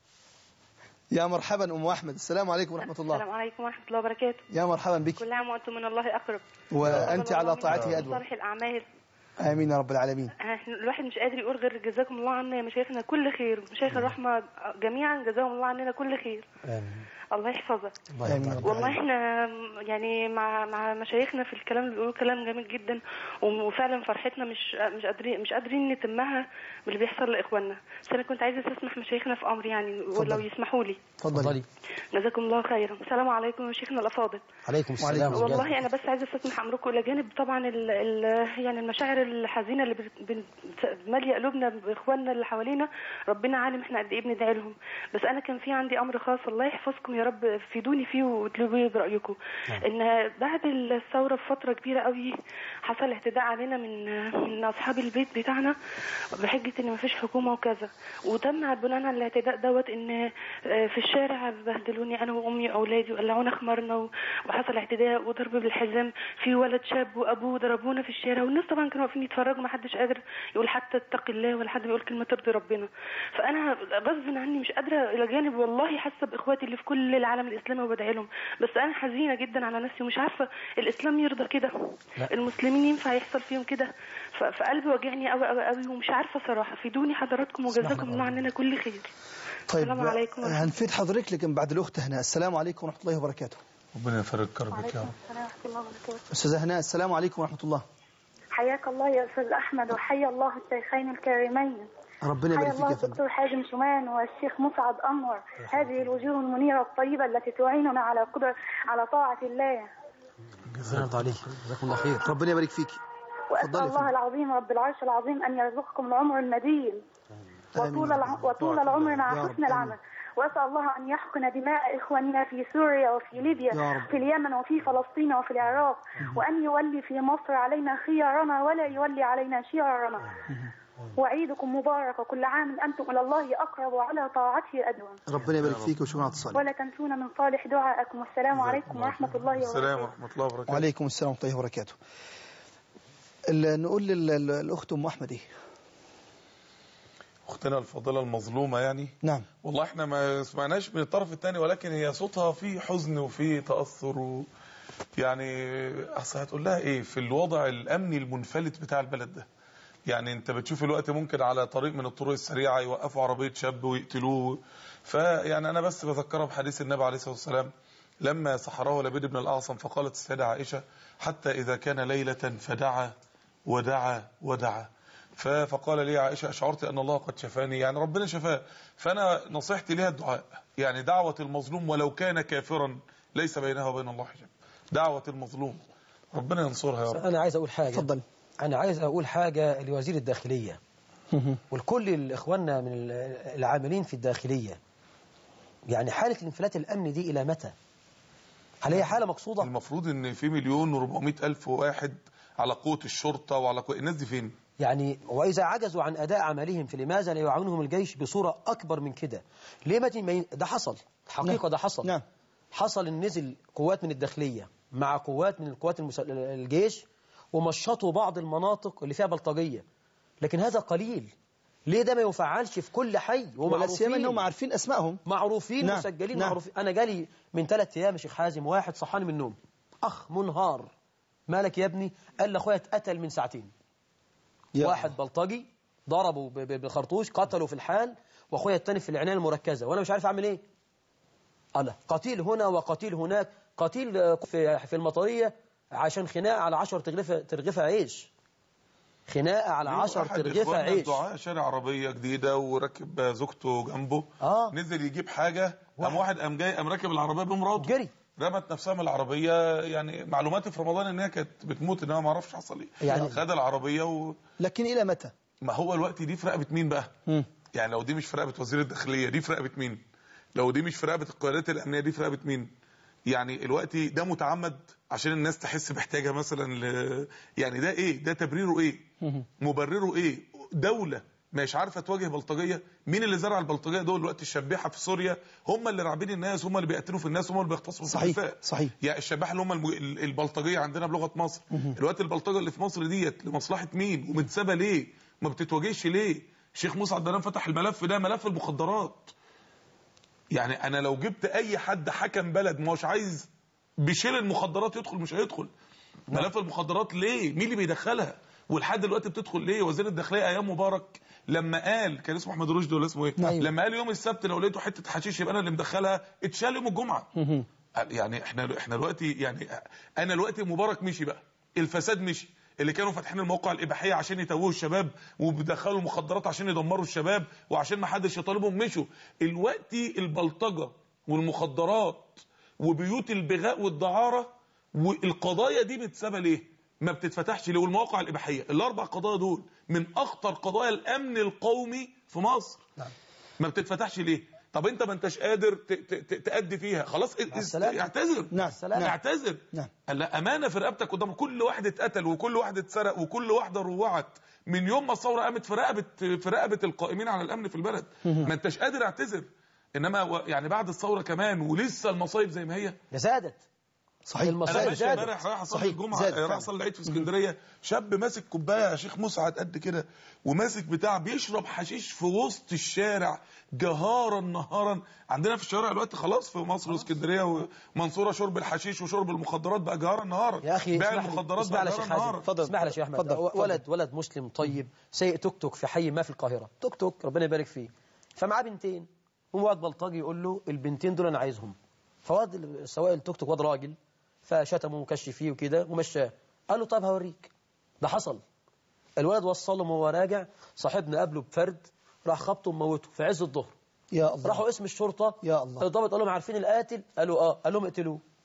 S2: يا مرحبا ام احمد السلام عليكم ورحمه الله
S15: السلام عليكم ورحمة الله وبركاته
S2: يا مرحبا بك
S15: كل عام وأنتم من الله أقرب
S2: وانت
S15: تقبل
S2: على
S15: الله منا
S2: طاعته ادوى
S15: صالح الأعمال
S2: امين يا رب العالمين
S15: إحنا الواحد مش قادر يقول غير جزاكم الله عنا يا مشايخنا كل خير مشايخ الرحمة جميعا جزاهم الله عننا كل خير الله يحفظك
S2: امين يا رب
S15: والله
S2: العالمين
S15: احنا يعني مع مع مشايخنا في الكلام اللي بيقولوا كلام جميل جدا وفعلا فرحتنا مش مش قادرين مش قادرين نتمها باللي بيحصل لاخواننا بس انا كنت عايزه استسمح مشايخنا في امر يعني ولو
S2: اتفضلي.
S15: يسمحوا لي
S2: اتفضلي
S15: جزاكم الله خيرا السلام عليكم يا شيخنا الافاضل
S3: عليكم السلام
S15: والله انا بس عايزه استسمح امركم الى جانب طبعا ال ال يعني المشاعر الحزينه اللي بت- بت- ماليه قلوبنا باخواننا اللي حوالينا ربنا عالم احنا قد ايه بندعي لهم بس انا كان في عندي امر خاص الله يحفظكم يا رب فيدوني فيه وتلوي لي برايكم ان بعد الثوره بفتره كبيره قوي حصل اعتداء علينا من من اصحاب البيت بتاعنا بحجه ان مفيش حكومه وكذا وتم بناء على الاعتداء دوت ان آه، في الشارع بهدلوني انا وامي واولادي وقلعونا خمارنا و- وحصل اعتداء وضرب بالحزام في ولد شاب وابوه ضربونا في الشارع والناس طبعا كانوا واقفين يتفرجوا ما حدش قادر يقول حتى اتق الله ولا حد بيقول كلمه ترضي ربنا فانا غصب عني مش قادره الى جانب والله حاسه باخواتي اللي في كل العالم الاسلامي وبدعي لهم بس انا حزينه جدا على نفسي ومش عارفه الاسلام يرضى كده
S3: لا.
S15: المسلمين ينفع يحصل فيهم كده ف- فقلبي واجعني قوي قوي قوي ومش عارفه صراحه فيدوني حضراتكم وجزاكم الله عننا كل خير
S2: طيب
S15: السلام عليكم ورحمة
S2: هنفيد حضرتك لكن بعد الاخت هناء السلام عليكم ورحمه الله وبركاته
S4: ربنا يفرج كربك يا رب
S7: السلام ورحمة الله وبركاته
S2: استاذه هناء السلام عليكم ورحمه الله
S7: حياك الله يا أستاذ أحمد وحيا الله الشيخين الكريمين
S2: ربنا
S7: حيا
S2: يبارك فيك
S7: الله
S2: يا فندم
S7: الدكتور حازم شومان والشيخ مسعد أنور هذه الوجوه المنيرة الطيبة التي تعيننا على قدر على طاعة الله
S3: جزاك الله عليك جزاكم الله خير
S2: ربنا يبارك فيك
S16: وأسأل
S2: اتفضلي يا
S16: الله
S2: فندم.
S16: العظيم رب العرش العظيم أن يرزقكم العمر المديد وطول الع... وطول العمر مع
S2: يا رب،
S16: حسن العمل وأسأل الله أن يحقن دماء إخواننا في سوريا وفي ليبيا
S2: يا رب.
S16: في اليمن وفي فلسطين وفي العراق وأن يولي في مصر علينا خيارنا ولا يولي علينا شرارنا وعيدكم مبارك وكل عام أنتم إلى الله أقرب وعلى طاعته أدوم
S2: ربنا يبارك فيك وشكرا على اتصالك
S16: ولا تنسونا من صالح دعائكم والسلام عليكم ورحمة الله
S4: السلام
S16: وبركاته
S4: ورحمه الله وبركاته
S2: وعليكم السلام ورحمة الله وبركاته ال- نقول لل- ال- الأخت أم أحمد إيه
S4: اختنا الفاضله المظلومه يعني
S2: نعم
S4: والله احنا ما سمعناش من الطرف الثاني ولكن هي صوتها فيه حزن وفيه تاثر و يعني اصل هتقول لها ايه في الوضع الامني المنفلت بتاع البلد ده يعني انت بتشوف الوقت ممكن على طريق من الطرق السريعه يوقفوا عربيه شاب ويقتلوه فيعني انا بس بذكرها بحديث النبي عليه الصلاه والسلام لما سحره لبيد بن الاعصم فقالت السيده عائشه حتى اذا كان ليله فدعا ودعا ودعا ف- فقال لي عائشه اشعرت ان الله قد شفاني يعني ربنا شفاه فانا نصيحتي لها الدعاء يعني دعوه المظلوم ولو كان كافرا ليس بينها وبين الله حجاب دعوه المظلوم ربنا ينصرها يا رب
S3: أنا عايز أقول حاجة
S2: اتفضل
S3: أنا عايز أقول حاجة لوزير الداخلية ولكل إخواننا من العاملين في الداخلية يعني حالة الانفلات الأمني دي إلى متى؟ هل هي حالة مقصودة؟
S4: المفروض ان في مليون و400 الف واحد على قوه الشرطه وعلى قوة الناس دي فين
S3: يعني وإذا عجزوا عن أداء عملهم فلماذا لا يعاونهم الجيش بصورة أكبر من كده ليه ما تي- ده حصل حقيقة ده حصل
S2: نعم.
S3: حصل إن نزل قوات من الداخلية مع قوات من القوات المس... الجيش ومشطوا بعض المناطق اللي فيها بلطجية لكن هذا قليل ليه ده ما يفعلش في كل حي
S2: ولا سيما انهم
S3: ومعروفين
S2: عارفين اسمائهم
S3: معروفين
S2: نعم،
S3: مسجلين
S2: نعم.
S3: معروفين انا جالي من ثلاث ايام يا شيخ حازم واحد صحاني من النوم اخ منهار مالك يا ابني قال لي اخويا اتقتل من ساعتين
S2: يا
S3: واحد بلطجي ضربه ب- ب- بخرطوش قتله في الحال واخويا التاني في العنايه المركزه وانا مش عارف اعمل ايه انا قتيل هنا وقتيل هناك قتيل آه، في في المطريه عشان خناقه على 10 ترغفه ترغفه عيش خناقه على 10
S4: أحد
S3: ترغفه
S4: إخواننا
S3: عيش
S4: الدعاء شارع عربية جديدة وركب زوجته جنبه
S3: آه.
S4: نزل يجيب حاجة قام واحد قام جاي قام راكب العربية بمراته
S3: جري
S4: رمت نفسها من العربية يعني معلوماتي في رمضان ان هي كانت بتموت ان انا ما اعرفش حصل ايه
S2: يعني-
S4: خد العربية و...
S2: لكن إلى متى
S4: ما هو الوقت دي في رقبة مين بقى
S2: مم.
S4: يعني لو دي مش في رقبة وزير الداخلية دي في رقبة مين لو دي مش في رقبة القيادات الأمنية دي في رقبة مين يعني الوقت ده متعمد عشان الناس تحس باحتياجها مثلا ل... يعني ده ايه ده تبريره ايه مبرره ايه دولة مش عارفه تواجه بلطجيه مين اللي زرع البلطجيه دول دلوقتي الشبيحه في سوريا هم اللي راعبين الناس هم اللي بيقتلوا في الناس هم اللي بيغتصبوا في
S2: صحيح،
S4: النساء
S2: صحيح.
S4: يعني الشباحه اللي هم الم... ال- البلطجيه عندنا بلغه مصر الوقت البلطجه اللي في مصر ديت لمصلحه مين ومتسابه ليه ما بتتواجهش ليه شيخ موسى عبد الرحمن فتح الملف ده ملف المخدرات يعني انا لو جبت اي حد حكم بلد مش عايز بيشيل المخدرات يدخل مش هيدخل ملف المخدرات ليه مين اللي بيدخلها ولحد دلوقتي بتدخل ليه وزير الداخليه ايام مبارك لما قال كان اسمه احمد رشدي ولا اسمه ايه
S2: أيوة.
S4: لما قال يوم السبت لو لقيته حته حشيش يبقى انا اللي مدخلها اتشال يوم الجمعه يعني احنا احنا دلوقتي يعني انا دلوقتي مبارك مشي بقى الفساد مشي اللي كانوا فاتحين المواقع الاباحيه عشان يتوهوا الشباب وبيدخلوا المخدرات عشان يدمروا الشباب وعشان ما حدش يطالبهم مشوا دلوقتي البلطجه والمخدرات وبيوت البغاء والدعاره والقضايا دي متسابه ليه ما بتتفتحش ليه والمواقع الاباحيه الاربع قضايا دول من اخطر قضايا الامن القومي في مصر ما بتتفتحش ليه طب انت ما انتش قادر ت- ت- ت- تأدي فيها خلاص ا-
S3: السلامة.
S4: اعتذر
S2: نعم،
S3: السلامة.
S4: اعتذر
S2: نعم.
S4: قال لا امانه في رقبتك قدام كل واحد اتقتل وكل واحد اتسرق وكل واحده روعت من يوم ما الثوره قامت في رقبه في رقبه القائمين على الامن في البلد ما انتش قادر اعتذر انما و- يعني بعد الثوره كمان ولسه المصايب زي ما هي
S3: ده زادت
S2: صحيح
S4: انا
S3: المصايب
S4: ماشي
S3: زادت
S4: امبارح رايح اصلي
S2: صحيح،
S4: الجمعه
S2: زادت
S4: رايح
S2: فعلا.
S4: اصلي العيد في اسكندريه شاب ماسك كوبايه يا شيخ مسعد قد كده وماسك بتاع بيشرب حشيش في وسط الشارع جهارا نهارا عندنا في الشوارع دلوقتي خلاص في مصر واسكندريه ومنصوره شرب الحشيش وشرب المخدرات بقى جهارا نهارا
S3: يا اخي
S4: بيع
S3: اسمح لي
S4: المخدرات
S3: اسمح لي
S4: بقى
S3: يا شيخ
S4: جهارا
S3: حازم
S4: نهارا
S2: اتفضل.
S3: اسمح لي يا شيخ احمد
S2: اتفضل، اتفضل.
S3: ولد ولد مسلم طيب سايق توك توك في حي ما في القاهره توك توك ربنا يبارك فيه فمعاه بنتين وواد بلطجي يقول له البنتين دول انا عايزهم فواد سواق التوك توك واد راجل فشتمه وكش فيه وكده ومشاه قال له طب هوريك ده حصل الولد وصله وهو راجع صاحبنا قابله بفرد راح خبطه وموته في عز الظهر
S2: يا الله
S3: راحوا اسم الشرطه
S2: يا الله.
S3: الضابط قال لهم عارفين القاتل قالوا اه قال لهم اقتلوه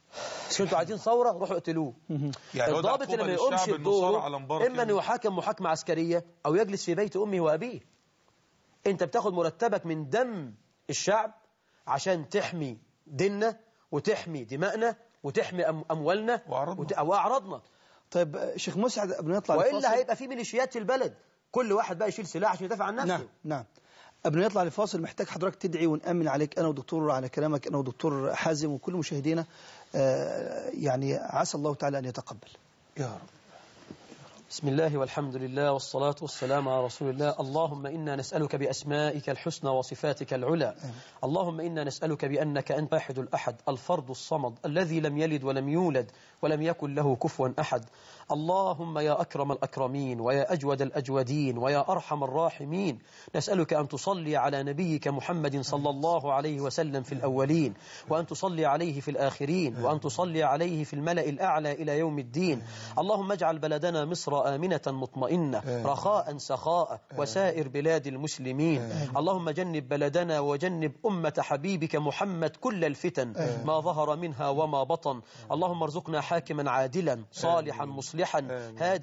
S3: بس انتوا عايزين ثوره روحوا اقتلوه
S4: يعني هو ده
S3: الضابط
S4: عقوبة
S3: اللي ما يقومش
S4: للشعب إنه صار
S3: بدوره
S4: على مبارك
S3: اما انه يحاكم محاكمه عسكريه او يجلس في بيت امه وابيه انت بتاخد مرتبك من دم الشعب عشان تحمي ديننا وتحمي دمائنا وتحمي أم اموالنا وأعرضنا وأعرضنا
S2: طيب آه، شيخ مسعد قبل ما نطلع لفاصل-
S3: والا هيبقى في ميليشيات في البلد كل واحد بقى يشيل سلاح عشان يدافع عن نفسه
S2: نعم نعم قبل ما نطلع لفاصل محتاج حضرتك تدعي ونأمن عليك أنا ودكتور على كلامك أنا ودكتور حازم وكل مشاهدينا آه، يعني عسى الله تعالى أن يتقبل
S4: يا رب
S3: بسم الله والحمد لله والصلاة والسلام على رسول الله اللهم إنا نسألك بأسمائك الحسنى وصفاتك العلى اللهم إنا نسألك بأنك أنت واحد الأحد الفرد الصمد الذي لم يلد ولم يولد ولم يكن له كفوا أحد اللهم يا أكرم الأكرمين ويا أجود الأجودين ويا أرحم الراحمين نسألك أن تصلي على نبيك محمد صلى الله عليه وسلم في الأولين وأن تصلي عليه في الآخرين وأن تصلي عليه في الملأ الأعلى إلى يوم الدين اللهم اجعل بلدنا مصر آمنة مطمئنة رخاء سخاء وسائر بلاد المسلمين اللهم جنب بلدنا وجنب أمة حبيبك محمد كل الفتن ما ظهر منها وما بطن اللهم ارزقنا حاكما عادلا صالحا مصلحا هادي